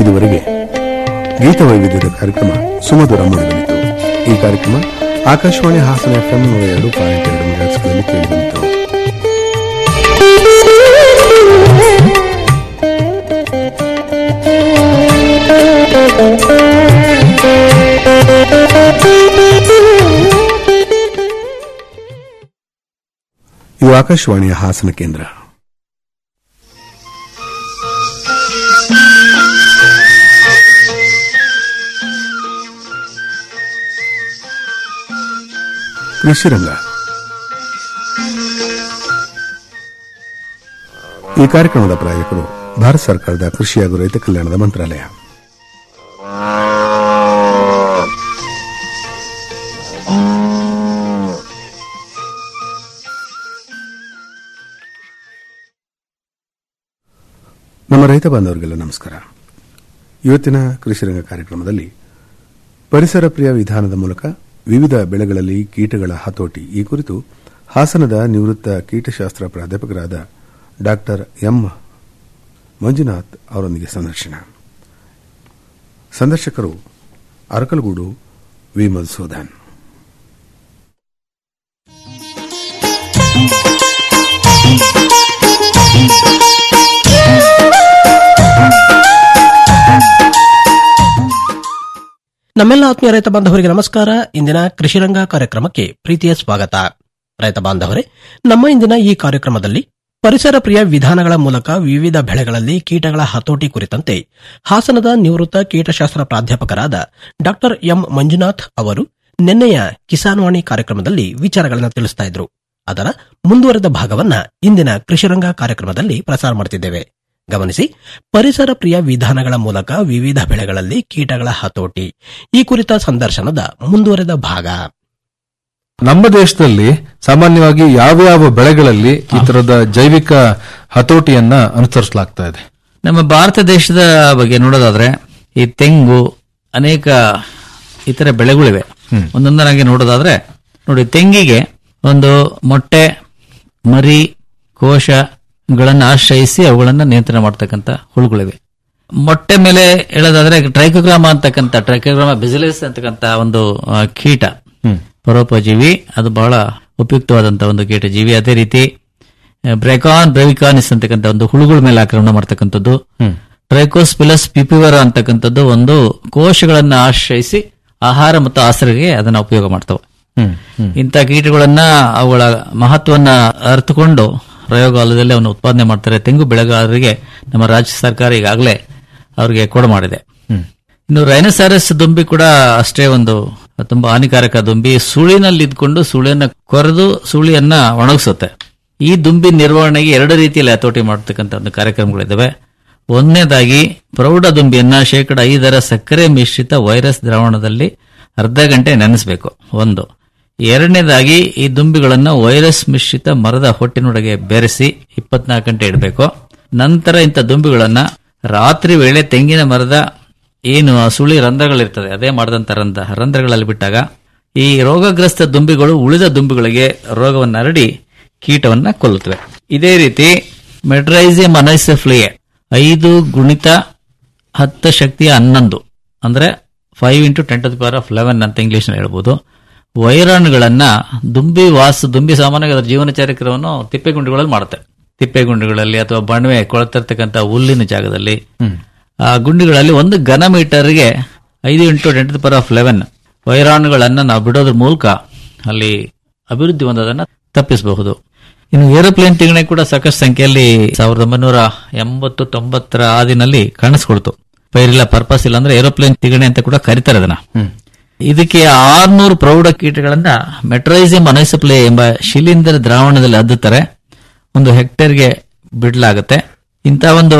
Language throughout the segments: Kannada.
ಇದುವರೆಗೆ ಗೀತ ವೈವಿಧ್ಯದ ಕಾರ್ಯಕ್ರಮ ಸುಮಧುರ ಮೂಡಿಬಂದಿತು ಈ ಕಾರ್ಯಕ್ರಮ ಆಕಾಶವಾಣಿ ಹಾಸನ ಎಫ್ಎಂ ನೂರ ಎರಡು ಪಾಯಿಂಟ್ ಎರಡು ಮೆಗಾಟ್ಸ್ಗಳಲ್ಲಿ ಕೇಳಿಬಂದಿತು ಇದು ಆಕಾಶವಾಣಿಯ ಹಾಸನ ಕೇಂದ್ರ ಕೃಷಿ ರಂಗ ಈ ಕಾರ್ಯಕ್ರಮದ ಪ್ರಾಯೋಜಕರು ಭಾರತ ಸರ್ಕಾರದ ಕೃಷಿ ಹಾಗೂ ರೈತ ಕಲ್ಯಾಣದ ಮಂತ್ರಾಲಯ ನಮ್ಮ ರೈತ ಬಾಂಧವರಿಗೆಲ್ಲ ನಮಸ್ಕಾರ ಇವತ್ತಿನ ಕೃಷಿರಂಗ ಕಾರ್ಯಕ್ರಮದಲ್ಲಿ ಪರಿಸರ ಪ್ರಿಯ ವಿಧಾನದ ಮೂಲಕ ವಿವಿಧ ಬೆಳೆಗಳಲ್ಲಿ ಕೀಟಗಳ ಹತೋಟಿ ಈ ಕುರಿತು ಹಾಸನದ ನಿವೃತ್ತ ಕೀಟಶಾಸ್ತ್ರ ಪ್ರಾಧ್ಯಾಪಕರಾದ ಡಾಕ್ಟರ್ ಎಂ ಮಂಜುನಾಥ್ ಅವರೊಂದಿಗೆ ಸಂದರ್ಶನ ಸಂದರ್ಶಕರು ಅರಕಲಗೂಡು ವಿ ಮಧುಸೂದನ್ ನಮ್ಮೆಲ್ಲ ಆತ್ಮೀಯ ರೈತ ಬಾಂಧವರಿಗೆ ನಮಸ್ಕಾರ ಇಂದಿನ ಕೃಷಿರಂಗ ಕಾರ್ಯಕ್ರಮಕ್ಕೆ ಪ್ರೀತಿಯ ಸ್ವಾಗತ ರೈತ ಬಾಂಧವರೇ ನಮ್ಮ ಇಂದಿನ ಈ ಕಾರ್ಯಕ್ರಮದಲ್ಲಿ ಪರಿಸರ ಪ್ರಿಯ ವಿಧಾನಗಳ ಮೂಲಕ ವಿವಿಧ ಬೆಳೆಗಳಲ್ಲಿ ಕೀಟಗಳ ಹತೋಟಿ ಕುರಿತಂತೆ ಹಾಸನದ ನಿವೃತ್ತ ಕೀಟಶಾಸ್ತ್ರ ಪ್ರಾಧ್ಯಾಪಕರಾದ ಡಾಕ್ಟರ್ ಎಂ ಮಂಜುನಾಥ್ ಅವರು ನಿನ್ನೆಯ ಕಿಸಾನ್ವಾಣಿ ಕಾರ್ಯಕ್ರಮದಲ್ಲಿ ವಿಚಾರಗಳನ್ನು ತಿಳಿಸ್ತಾ ಇದ್ರು ಅದರ ಮುಂದುವರೆದ ಭಾಗವನ್ನ ಇಂದಿನ ಕೃಷಿರಂಗ ಕಾರ್ಯಕ್ರಮದಲ್ಲಿ ಪ್ರಸಾರ ಮಾಡುತ್ತಿದ್ದೇವೆ ಗಮನಿಸಿ ಪರಿಸರ ಪ್ರಿಯ ವಿಧಾನಗಳ ಮೂಲಕ ವಿವಿಧ ಬೆಳೆಗಳಲ್ಲಿ ಕೀಟಗಳ ಹತೋಟಿ ಈ ಕುರಿತ ಸಂದರ್ಶನದ ಮುಂದುವರೆದ ಭಾಗ ನಮ್ಮ ದೇಶದಲ್ಲಿ ಸಾಮಾನ್ಯವಾಗಿ ಯಾವ್ಯಾವ ಬೆಳೆಗಳಲ್ಲಿ ಈ ತರದ ಜೈವಿಕ ಹತೋಟಿಯನ್ನ ಅನುಸರಿಸಲಾಗ್ತಾ ಇದೆ ನಮ್ಮ ಭಾರತ ದೇಶದ ಬಗ್ಗೆ ನೋಡೋದಾದ್ರೆ ಈ ತೆಂಗು ಅನೇಕ ಇತರ ಬೆಳೆಗಳಿವೆ ಒಂದೊಂದರಾಗಿ ನೋಡೋದಾದ್ರೆ ನೋಡಿ ತೆಂಗಿಗೆ ಒಂದು ಮೊಟ್ಟೆ ಮರಿ ಕೋಶಗಳನ್ನು ಆಶ್ರಯಿಸಿ ಅವುಗಳನ್ನ ನಿಯಂತ್ರಣ ಮಾಡ್ತಕ್ಕಂಥ ಹುಳುಗಳಿವೆ ಮೊಟ್ಟೆ ಮೇಲೆ ಹೇಳೋದಾದ್ರೆ ಟ್ರೈಕೋಗ್ರಾಮ ಅಂತಕ್ಕಂಥ ಟ್ರೈಕೋಗ್ರಾಮ ಬಿಸಿಲೆಸ್ ಅಂತಕ್ಕಂಥ ಒಂದು ಆ, ಕೀಟ ಪರೋಪಜೀವಿ ಅದು ಬಹಳ ಉಪಯುಕ್ತವಾದಂತ ಒಂದು ಕೀಟ ಜೀವಿ ಅದೇ ರೀತಿ ಬ್ರೆಕಾನ್ ಬ್ರೆವಿಕಾನಿಸ್ ಅಂತಕ್ಕಂಥ ಒಂದು ಹುಳುಗಳ ಮೇಲೆ ಆಕ್ರಮಣ ಮಾಡ್ತಕ್ಕಂಥದ್ದು ಟ್ರೈಕೋಸ್ಪಿಲಸ್ ಪಿಪಿವರ ಅಂತಕ್ಕಂಥದ್ದು ಒಂದು ಕೋಶಗಳನ್ನ ಆಶ್ರಯಿಸಿ ಆಹಾರ ಮತ್ತು ಆಸರೆಗೆ ಅದನ್ನ ಉಪಯೋಗ ಮಾಡ್ತವೆ ಇಂಥ ಕೀಟಗಳನ್ನ ಅವುಗಳ ಮಹತ್ವನ್ನ ಅರ್ಥಕೊಂಡು ಪ್ರಯೋಗಾಲಯದಲ್ಲಿ ಅವನ್ನ ಉತ್ಪಾದನೆ ಮಾಡ್ತಾರೆ ತೆಂಗು ಬೆಳೆಗಾರರಿಗೆ ನಮ್ಮ ರಾಜ್ಯ ಸರ್ಕಾರ ಈಗಾಗಲೇ ಅವರಿಗೆ ಕೊಡ ಮಾಡಿದೆ ಇನ್ನು ರೈನಸಾರಸ್ ದುಂಬಿ ಕೂಡ ಅಷ್ಟೇ ಒಂದು ತುಂಬಾ ಹಾನಿಕಾರಕ ದುಂಬಿ ಸುಳಿನಲ್ಲಿ ಇದ್ಕೊಂಡು ಸುಳಿಯನ್ನ ಕೊರೆದು ಸುಳಿಯನ್ನ ಒಣಗಿಸುತ್ತೆ ಈ ದುಂಬಿ ನಿರ್ವಹಣೆಗೆ ಎರಡು ರೀತಿಯಲ್ಲಿ ಹತೋಟಿ ಮಾಡತಕ್ಕಂಥ ಒಂದು ಕಾರ್ಯಕ್ರಮಗಳಿದ್ದಾವೆ ಒಂದನೇದಾಗಿ ಪ್ರೌಢ ದುಂಬಿಯನ್ನ ಶೇಕಡ ಐದರ ಸಕ್ಕರೆ ಮಿಶ್ರಿತ ವೈರಸ್ ದ್ರಾವಣದಲ್ಲಿ ಅರ್ಧ ಗಂಟೆ ನೆನೆಸಬೇಕು ಒಂದು ಎರಡನೇದಾಗಿ ಈ ದುಂಬಿಗಳನ್ನು ವೈರಸ್ ಮಿಶ್ರಿತ ಮರದ ಹೊಟ್ಟಿನೊಳಗೆ ಬೆರೆಸಿ ಇಪ್ಪತ್ನಾಲ್ಕು ಗಂಟೆ ಇಡಬೇಕು ನಂತರ ಇಂಥ ದುಂಬಿಗಳನ್ನ ರಾತ್ರಿ ವೇಳೆ ತೆಂಗಿನ ಮರದ ಏನು ಆ ಸುಳಿ ರಂಧ್ರಗಳಿರ್ತದೆ ಅದೇ ಮಾಡಿದಂತ ರಂಧ್ರ ರಂಧ್ರಗಳಲ್ಲಿ ಬಿಟ್ಟಾಗ ಈ ರೋಗಗ್ರಸ್ತ ದುಂಬಿಗಳು ಉಳಿದ ದುಂಬಿಗಳಿಗೆ ರೋಗವನ್ನು ಹರಡಿ ಕೀಟವನ್ನ ಕೊಲ್ಲುತ್ತವೆ ಇದೇ ರೀತಿ ಮೆಡ್ರೈಸಿಯಂ ಅನೈಸೆಫ್ಲಿಯೆ ಐದು ಗುಣಿತ ಹತ್ತು ಶಕ್ತಿಯ ಹನ್ನೊಂದು ಅಂದ್ರೆ five into ten to power of eleven ಅಂತ ಇಂಗ್ಲಿಷ್ ಹೇಳ್ಬೋದು ವೈರಾಣುಗಳನ್ನ ದುಂಬಿ ವಾಸ ದುಂಬಿ ಸಾಮಾನ್ಯವಾಗಿ ಅದರ ಜೀವನ ಚರಿತ್ರವನ್ನು ತಿಪ್ಪೆಗುಂಡಿಗಳಲ್ಲಿ ಮಾಡುತ್ತೆ ತಿಪ್ಪೆಗುಂಡಿಗಳಲ್ಲಿ ಅಥವಾ ಬಣವೆ ಕೊಳತಿರ್ತಕ್ಕಂಥ ಹುಲ್ಲಿನ ಜಾಗದಲ್ಲಿ ಆ ಗುಂಡಿಗಳಲ್ಲಿ ಒಂದು ಘನ ಮೀಟರ್ಗೆ ಐದು into ten to power of eleven ವೈರಾಣುಗಳನ್ನ ನಾವು ಬಿಡೋದ್ರ ಮೂಲಕ ಅಲ್ಲಿ ಅಭಿವೃದ್ಧಿ ಹೊಂದೋದನ್ನ ತಪ್ಪಿಸಬಹುದು ಇನ್ನು ಏರೋಪ್ಲೇನ್ ತಿಗಣೆ ಕೂಡ ಸಾಕಷ್ಟು ಸಂಖ್ಯೆಯಲ್ಲಿ ಸಾವಿರದ ಒಂಬೈನೂರ ಎಂಬತ್ತು ತೊಂಬತ್ತರ ಆದಿನಲ್ಲಿ ಕಾಣಿಸ್ಕೊಳ್ತು ಪೈರಿಲ್ಲ ಪರ್ಪಸ್ ಇಲ್ಲ ಅಂದ್ರೆ ಏರೋಪ್ಲೇನ್ ತಿಗಣೆ ಅಂತ ಕೂಡ ಕರೀತಾರೆ ಅದನ್ನ ಇದಕ್ಕೆ ಆರ್ನೂರು ಪ್ರೌಢ ಕೀಟಗಳನ್ನ ಮೆಟ್ರೈಸಿಯಂ ಅನೈಸಪ್ಲೇ ಎಂಬ ಶಿಲೀಂಧ್ರ ದ್ರಾವಣದಲ್ಲಿ ಅದ್ದುತ್ತಾರೆ ಒಂದು ಹೆಕ್ಟೇರ್ಗೆ ಬಿಡಲಾಗುತ್ತೆ ಇಂಥ ಒಂದು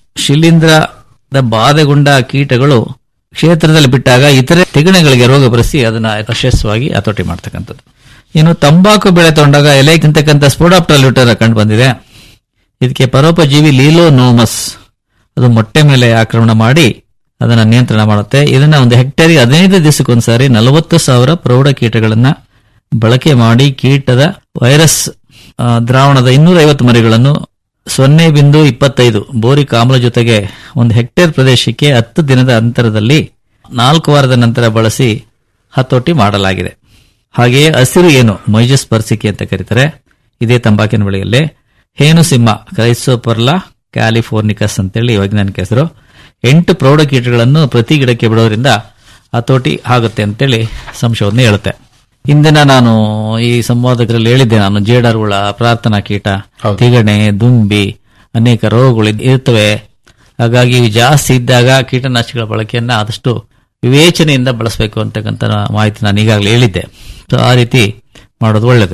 ಶಿಲೀಂಧ್ರದ ಬಾಧೆಗೊಂಡ ಕೀಟಗಳು ಕ್ಷೇತ್ರದಲ್ಲಿ ಬಿಟ್ಟಾಗ ಇತರೆ ತಿಗಣೆಗಳಿಗೆ ರೋಗ ಬರೆಸಿ ಅದನ್ನ ಯಶಸ್ವಾಗಿ ಹತೋಟಿ ಮಾಡ್ತಕ್ಕಂಥದ್ದು ಇನ್ನು ತಂಬಾಕು ಬೆಳೆ ತಗೊಂಡಾಗ ಎಲೆ ತಿಂತಕ್ಕಂಥ ಸ್ಪೋಡಾಪ್ಟಲ್ಯೂಟರ್ ಕಂಡು ಬಂದಿದೆ ಇದಕ್ಕೆ ಪರೋಪಜೀವಿ ಲೀಲೋನೋಮಸ್ ಅದು ಮೊಟ್ಟೆ ಮೇಲೆ ಆಕ್ರಮಣ ಮಾಡಿ ಅದನ್ನ ನಿಯಂತ್ರಣ ಮಾಡುತ್ತೆ ಇದನ್ನ ಒಂದು ಹೆಕ್ಟೇರ್ಗೆ ಹದಿನೈದು ದಿವಸಕ್ಕೊಂದ್ಸಾರಿ ನಲವತ್ತು ಸಾವಿರ ಪ್ರೌಢ ಕೀಟಗಳನ್ನ ಬಳಕೆ ಮಾಡಿ ಕೀಟದ ವೈರಸ್ ಆ, ದ್ರಾವಣದ ಇನ್ನೂರ ಐವತ್ತು ಮರಿಗಳನ್ನು ಸೊನ್ನೆ ಬಿಂದು ಇಪ್ಪತ್ತೈದು ಬೋರಿಕ್ ಆಮ್ಲ ಜೊತೆಗೆ ಒಂದು ಹೆಕ್ಟೇರ್ ಪ್ರದೇಶಕ್ಕೆ ಹತ್ತು ದಿನದ ಅಂತರದಲ್ಲಿ ನಾಲ್ಕು ವಾರದ ನಂತರ ಬಳಸಿ ಹತೋಟಿ ಮಾಡಲಾಗಿದೆ ಹಾಗೆಯೇ ಹಸಿರು ಏನು ಮೈಜಸ್ ಪರ್ಸಿಕೆ ಅಂತ ಕರೀತಾರೆ ಇದೇ ತಂಬಾಕಿನ ಬೆಳೆಯಲ್ಲಿ ಹೇನು ಸಿಂಹ ಕ್ರೈಸೋಪರ್ಲಾ ಕ್ಯಾಲಿಫೋರ್ನಿಕಸ್ ಅಂತೇಳಿ ವೈಜ್ಞಾನಿಕ ಹೆಸರು ಎಂಟು ಪ್ರೌಢ ಕೀಟಗಳನ್ನು ಪ್ರತಿ ಗಿಡಕ್ಕೆ ಬಿಡೋದ್ರಿಂದ ಹತೋಟಿ ಆಗುತ್ತೆ ಅಂತೇಳಿ ಸಂಶೋಧನೆ ಹೇಳುತ್ತೆ ಹಿಂದಿನ ನಾನು ಈ ಸಂವಾದಕರಲ್ಲಿ ಹೇಳಿದ್ದೆ ನಾನು ಜೇಡರುಳ ಪ್ರಾರ್ಥನಾ ಕೀಟ ತಿಗಣೆ ದುಂಬಿ ಅನೇಕ ರೋಗಗಳು ಇದ್- ಇರ್ತವೆ ಹಾಗಾಗಿ ಇವು ಜಾಸ್ತಿ ಇದ್ದಾಗ ಕೀಟನಾಶಕಗಳ ಬಳಕೆಯನ್ನ ಆದಷ್ಟು ವಿವೇಚನೆಯಿಂದ ಬಳಸಬೇಕು ಅಂತಕ್ಕಂಥ ಮಾಹಿತಿ ನಾನು ಈಗಾಗಲೇ ಹೇಳಿದ್ದೆ ಸೊ ಆ ರೀತಿ ಮಾಡೋದು ಒಳ್ಳೆಯದು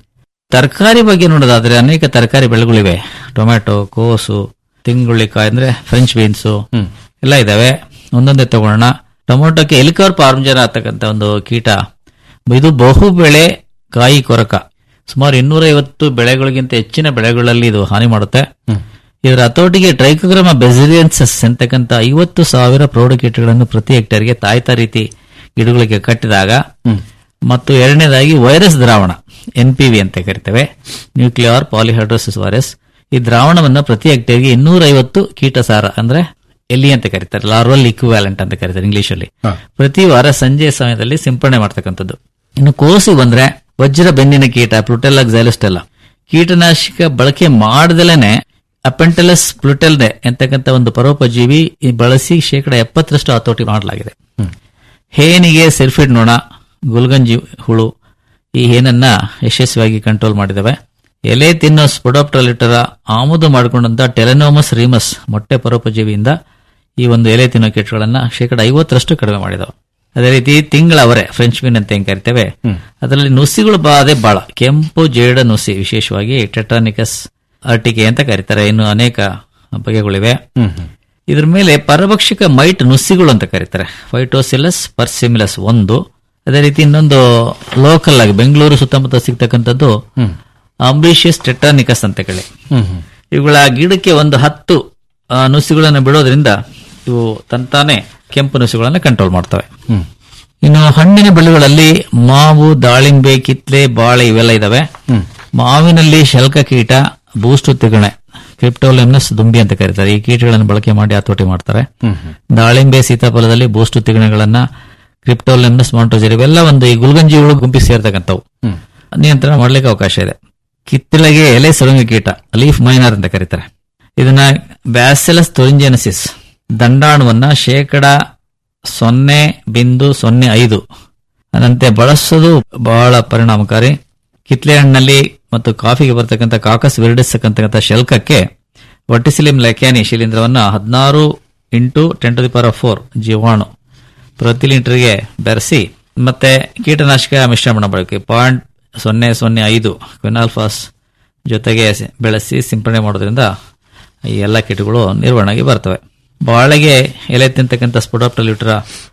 ತರಕಾರಿ ಬಗ್ಗೆ ನೋಡೋದಾದ್ರೆ ಅನೇಕ ತರಕಾರಿ ಬೆಳೆಗಳಿವೆ ಟೊಮ್ಯಾಟೊ ಕೋಸು ತಿಂಗುಳ್ಳಿಕಾಯಿ ಅಂದ್ರೆ ಫ್ರೆಂಚ್ ಬೀನ್ಸು ಎಲ್ಲ ಇದಾವೆ ಒಂದೊಂದೇ ತಗೊಳ್ಳೋಣ ಟೊಮೊಟೊಕ್ಕೆ ಎಲಿಕಾರ್ ಪಾರ್ಮಜನ ಅಂತಕ್ಕಂಥ ಒಂದು ಕೀಟ ಇದು ಬಹು ಬೆಳೆ ಕಾಯಿ ಕೊರಕ ಸುಮಾರು ಇನ್ನೂರೈವತ್ತು ಬೆಳೆಗಳಿಗಿಂತ ಹೆಚ್ಚಿನ ಬೆಳೆಗಳಲ್ಲಿ ಇದು ಹಾನಿ ಮಾಡುತ್ತೆ ಇದರ ಹತೋಟಿಗೆ ಟ್ರೈಕೋಗ್ರಾಮ ಬೆಸಿಲಿಯನ್ಸಸ್ ಅಂತಕ್ಕಂಥ ಐವತ್ತು ಸಾವಿರ ಪ್ರೌಢಕೀಟಗಳನ್ನು ಪ್ರತಿ ಹೆಕ್ಟೇರ್ಗೆ ತಾಯ್ತಾ ರೀತಿ ಗಿಡಗಳಿಗೆ ಕಟ್ಟಿದಾಗ ಮತ್ತು ಎರಡನೇದಾಗಿ ವೈರಸ್ ದ್ರಾವಣ ಎನ್ ಪಿ ವಿ ಅಂತ ಕರಿತೇವೆ ನ್ಯೂಕ್ಲಿಯರ್ ಪಾಲಿಹೈಡ್ರೋಸಿಸ್ ವೈರಸ್ ಈ ದ್ರಾವಣವನ್ನು ಪ್ರತಿ ಹೆಕ್ಟೇರ್ಗೆ ಇನ್ನೂರೈವತ್ತು ಕೀಟಸಾರ ಅಂದ್ರೆ ಎಲ್ಲಿ ಅಂತ ಕರೀತಾರೆ ಲಾರ್ವಲ್ ಇಕ್ವಿವ್ಯಾಲೆಂಟ್ ಅಂತ ಕರೀತಾರೆ ಇಂಗ್ಲಿಷ್ ಅಲ್ಲಿ ಪ್ರತಿ ವಾರ ಸಂಜೆ ಸಮಯದಲ್ಲಿ ಸಿಂಪಡಣೆ ಮಾಡ್ತಕ್ಕಂಥದ್ದು ಇನ್ನು ಕೋಸಿ ಬಂದ್ರೆ ವಜ್ರ ಬೆನ್ನಿನ ಕೀಟ ಪ್ಲುಟೆಲ್ಲ ಝೈಲಸ್ಟೆಲ್ಲ ಕೀಟನಾಶಕ ಬಳಕೆ ಮಾಡದಲೇನೆ ಅಪೆಂಟಲಸ್ ಪ್ಲುಟೆಲ್ಡೆ ಎಂತಕ್ಕಂಥ ಒಂದು ಪರೋಪಜೀವಿ ಈ ಬಳಸಿ ಶೇಕಡ ಎಪ್ಪತ್ತರಷ್ಟು ಹತೋಟಿ ಮಾಡಲಾಗಿದೆ ಹೇನಿಗೆ ಸೆಲ್ಫಿಡ್ ನೊಣ ಗುಲ್ಗಂಜಿ ಹುಳು ಈ ಹೇನನ್ನ ಯಶಸ್ವಿಯಾಗಿ ಕಂಟ್ರೋಲ್ ಮಾಡಿದವೆ ಎಲೆ ತಿನ್ನೋ ಸ್ಪೊಡಾಪ್ಟಲಿಟರ ಆಮದು ಮಾಡಿಕೊಂಡಂತ ಟೆಲೆನೋಮಸ್ ರೀಮಸ್ ಮೊಟ್ಟೆ ಪರೋಪಜೀವಿಯಿಂದ ಈ ಒಂದು ಎಲೆ ತಿನ್ನೋ ಕೀಟಗಳನ್ನ ಶೇಕಡ ಐವತ್ತರಷ್ಟು ಕಡಿಮೆ ಮಾಡಿದವು ಅದೇ ರೀತಿ ತಿಂಗಳ ಅವರೆ ಫ್ರೆಂಚ್ ಮೀನ್ ಅಂತ ಏನ್ ಕರಿತೇವೆ ಅದರಲ್ಲಿ ನುಸಿಗಳು ಬಾಧೆ ಬಹಳ ಕೆಂಪು ಜೇಡ ನುಸಿ ವಿಶೇಷವಾಗಿ ಟೆಟ್ರಾನಿಕಸ್ ಅರ್ಟಿಕೆ ಅಂತ ಕರೀತಾರೆ ಇನ್ನು ಅನೇಕ ಬಗೆಗಳಿವೆ ಇದ್ರ ಮೇಲೆ ಪರಭಕ್ಷಕ ಮೈಟ್ ನುಸಿಗಳು ಅಂತ ಕರೀತಾರೆ ಫೈಟೋಸಿಲಸ್ ಪರ್ಸಿಮಿಲಸ್ ಒಂದು ಅದೇ ರೀತಿ ಇನ್ನೊಂದು ಲೋಕಲ್ ಆಗಿ ಬೆಂಗಳೂರು ಸುತ್ತಮುತ್ತ ಸಿಗ್ತಕ್ಕಂಥದ್ದು ಅಂಬ್ರಿಷಿಯಸ್ ಟೆಟ್ರಾನಿಕಸ್ ಅಂತ ಕೇಳಿ ಇವುಗಳ ಗಿಡಕ್ಕೆ ಒಂದು ಹತ್ತು ಆ, ನುಸಿಗಳನ್ನು ಬಿಡೋದ್ರಿಂದ ಇವು ತಂತಾನೆ ಕೆಂಪು ನುಸಿಗಳನ್ನು ಕಂಟ್ರೋಲ್ ಮಾಡ್ತವೆ ಇನ್ನು ಹಣ್ಣಿನ ಬೆಳೆಗಳಲ್ಲಿ ಮಾವು ದಾಳಿಂಬೆ ಕಿತ್ಲೆ ಬಾಳೆ ಇವೆಲ್ಲ ಇದಾವೆ ಮಾವಿನಲ್ಲಿ ಶಲ್ಕ ಕೀಟ ಬೂಸ್ಟು ತಿಗಣೆ ಕ್ರಿಪ್ಟೋಲೆಮ್ನಸ್ ದುಂಬಿ ಅಂತ ಕರೀತಾರೆ ಈ ಕೀಟಗಳನ್ನು ಬಳಕೆ ಮಾಡಿ ಹತೋಟಿ ಮಾಡ್ತಾರೆ ದಾಳಿಂಬೆ ಸೀತಾಫಲದಲ್ಲಿ ಬೂಸ್ಟು ತಿಗಣೆಗಳನ್ನ ಕ್ರಿಪ್ಟೋಲೆಮ್ನಸ್ ಮಾಂಟೋಜರ್ ಇವೆಲ್ಲ ಒಂದು ಈ ಗುಲ್ಗಂಜಿಗಳು ಗುಂಪಿ ಸೇರ್ತಕ್ಕಂಥವು ನಿಯಂತ್ರಣ ಮಾಡ್ಲಿಕ್ಕೆ ಅವಕಾಶ ಇದೆ ಕಿತ್ತಳೆಗೆ ಎಲೆ ಸುರಂಗ ಕೀಟ ಲೀಫ್ ಮೈನರ್ ಅಂತ ಕರೀತಾರೆ ಇದನ್ನ ಬ್ಯಾಸೆಲಸ್ ತೊರಿಂಜೆನಸಿಸ್ ದಂಡಾಣುವನ್ನ ಶೇಕಡ ಸೊನ್ನೆ ಬಿಂದು ಸೊನ್ನೆ ಐದು ಅದಂತೆ ಬಳಸೋದು ಬಹಳ ಪರಿಣಾಮಕಾರಿ ಕಿತ್ಲೆ ಹಣ್ಣಲ್ಲಿ ಮತ್ತು ಕಾಫಿಗೆ ಬರ್ತಕ್ಕಂಥ ಕಾಕಸ್ ವಿರಿಡಿಸ್ ಅಂತಕ್ಕಂಥ ಶಲ್ಕಕ್ಕೆ ವರ್ಟಿಸಿಲಿಂ ಲೆಕ್ಯಾನಿ ಶಿಲೀಂಧ್ರವನ್ನ ಹದಿನಾರು into ten to the power of four ಜೀವಾಣು ಪ್ರತಿ ಲೀಟರ್ಗೆ ಬೆರೆಸಿ ಮತ್ತೆ ಕೀಟನಾಶಕ ಮಿಶ್ರಣ ಬಳಕೆ ಪಾಯಿಂಟ್ ಸೊನ್ನೆ ಸೊನ್ನೆ ಐದು ಕ್ವಿನಾಲ್ಫಾಸ್ ಜೊತೆಗೆ ಸಿ- ಬೆಳೆಸಿ ಸಿಂಪಡಣೆ ಮಾಡೋದ್ರಿಂದ ಈ ಎಲ್ಲ ಕೀಟಗಳು ನಿರ್ವಹಣೆಗೆ ಬರ್ತವೆ ಬಾಳೆಗೆ ಎಲೆ ತಿಂತಕ್ಕಂಥ ಸ್ಪೊಡಾಪ್ಟಲಿಟ್ರ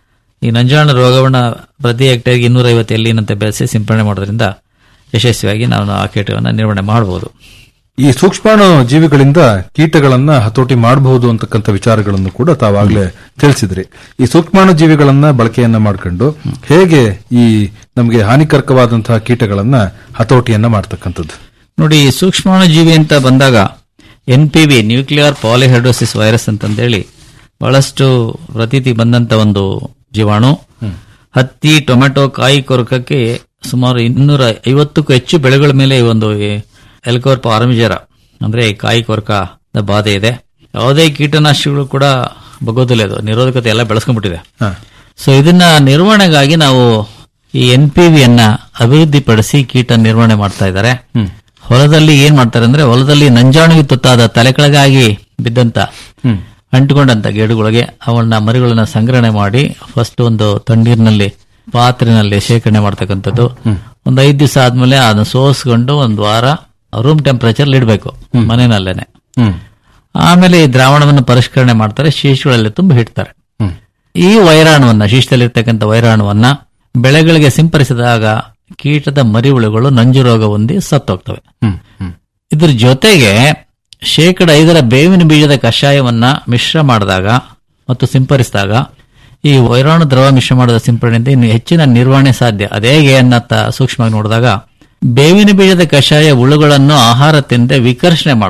ಈ ನಂಜಾಣ ರೋಗವನ್ನ ಪ್ರತಿ ಹೆಕ್ಟೇರ್ಗೆ ಇನ್ನೂರೈವತ್ತು ಎಲ್ಲಿನಂತೆ ಬೆಳೆಸಿ ಸಿಂಪಡಣೆ ಮಾಡೋದ್ರಿಂದ ಯಶಸ್ವಿಯಾಗಿ ನಾವು ಆ ಕೀಟವನ್ನು ನಿರ್ವಹಣೆ ಮಾಡಬಹುದು ಈ ಸೂಕ್ಷ್ಮಾಣು ಜೀವಿಗಳಿಂದ ಕೀಟಗಳನ್ನ ಹತೋಟಿ ಮಾಡಬಹುದು ಅಂತಕ್ಕಂಥ ವಿಚಾರಗಳನ್ನು ಕೂಡ ತಾವಾಗ್ಲೇ ತಿಳಿಸಿದ್ರಿ ಈ ಸೂಕ್ಷ್ಮಾಣು ಜೀವಿಗಳನ್ನ ಬಳಕೆಯನ್ನ ಮಾಡ್ಕೊಂಡು ಹೇಗೆ ಈ ನಮಗೆ ಹಾನಿಕಾರಕವಾದಂತಹ ಕೀಟಗಳನ್ನ ಹತೋಟಿಯನ್ನ ಮಾಡ್ತಕ್ಕಂಥದ್ದು ನೋಡಿ ಈ ಸೂಕ್ಷ್ಮಾಣು ಜೀವಿ ಅಂತ ಬಂದಾಗ N P V nuclear polyhedrosis virus ಅಂತಂದೇಳಿ ಬಹಳಷ್ಟು ಪ್ರತೀತಿ ಬಂದಂತ ಒಂದು ಜೀವಾಣು ಹತ್ತಿ ಟೊಮೆಟೊ ಕಾಯಿ ಕೊರಕಕ್ಕೆ ಸುಮಾರು ಇನ್ನೂರ ಐವತ್ತಕ್ಕೂ ಹೆಚ್ಚು ಬೆಳೆಗಳ ಮೇಲೆ ಈ ಒಂದು ಎಲ್ಕೋರ್ ಪಾರಮಿಜರ ಅಂದ್ರೆ ಈ ಕಾಯಿ ಕೊರಕ ಬಾಧೆ ಇದೆ ಯಾವುದೇ ಕೀಟನಾಶಕಗಳು ಕೂಡ ಬಗೋದಿಲ್ಲ ಇದು ನಿರೋಧಕತೆ ಎಲ್ಲ ಬೆಳೆಸ್ಕೊಂಡ್ಬಿಟ್ಟಿದೆ ಸೊ ಇದನ್ನ ನಿರ್ವಹಣೆಗಾಗಿ ನಾವು ಈ ಎನ್ ಪಿ ವಿಯನ್ನ ಅಭಿವೃದ್ಧಿಪಡಿಸಿ ಕೀಟ ನಿರ್ವಹಣೆ ಮಾಡ್ತಾ ಇದ್ದಾರೆ ಹೊಲದಲ್ಲಿ ಏನ್ ಮಾಡ್ತಾರೆ ಅಂದ್ರೆ ಹೊಲದಲ್ಲಿ ನಂಜಾಣಿಗೆ ತುತ್ತಾದ ತಲೆ ಕೆಳಗಾಗಿ ಬಿದ್ದಂತ ಅಂಟಿಕೊಂಡಂತ ಗಿಡಗಳಿಗೆ ಅವನ್ನ ಮರಿಗಳನ್ನ ಸಂಗ್ರಹಣೆ ಮಾಡಿ ಫಸ್ಟ್ ಒಂದು ತಣ್ಣೀರಿನಲ್ಲಿ ಪಾತ್ರೆನಲ್ಲಿ ಶೇಖರಣೆ ಮಾಡ್ತಕ್ಕಂಥದ್ದು ಒಂದು ಐದ್ ದಿವಸ ಆದ್ಮೇಲೆ ಅದನ್ನ ಸೋಸ್ಕೊಂಡು ಒಂದು ವಾರ ರೂಮ್ ಟೆಂಪರೇಚರ್ ಇಡಬೇಕು ಮನೆಯಲ್ಲೇನೆ ಆಮೇಲೆ ಈ ದ್ರಾವಣವನ್ನು ಪರಿಷ್ಕರಣೆ ಮಾಡ್ತಾರೆ ಶೀಶಗಳಲ್ಲಿ ತುಂಬ ಇಡ್ತಾರೆ ಈ ವೈರಾಣುವನ್ನ ಶೀಶದಲ್ಲಿರ್ತಕ್ಕಂಥ ವೈರಾಣುವನ್ನ ಬೆಳೆಗಳಿಗೆ ಸಿಂಪರಿಸಿದಾಗ ಕೀಟದ ಮರಿಹುಳುಗಳು ನಂಜು ರೋಗ ಹೊಂದಿ ಸತ್ತೋಗ್ತವೆ ಇದ್ರ ಜೊತೆಗೆ ಶೇಕಡ ಐದರ ಬೇವಿನ ಬೀಜದ ಕಷಾಯವನ್ನ ಮಿಶ್ರ ಮಾಡಿದಾಗ ಮತ್ತು ಸಿಂಪರಿಸಿದಾಗ ಈ ವೈರಾಣು ದ್ರವ ಮಿಶ್ರ ಮಾಡಿದ ಸಿಂಪರಣೆಯಿಂದ ಇನ್ನು ಹೆಚ್ಚಿನ ನಿರ್ವಹಣೆ ಸಾಧ್ಯ ಅದೇ ಹೇಗೆ ಅನ್ನತ್ತ ಸೂಕ್ಷ್ಮವಾಗಿ ನೋಡಿದಾಗ ಬೇವಿನ ಬೀಜದ ಕಷಾಯ ಹುಳುಗಳನ್ನು ಆಹಾರ ತಿಂದೆ ವಿಕರ್ಷಣೆ ಮಾಡ್ತವೆ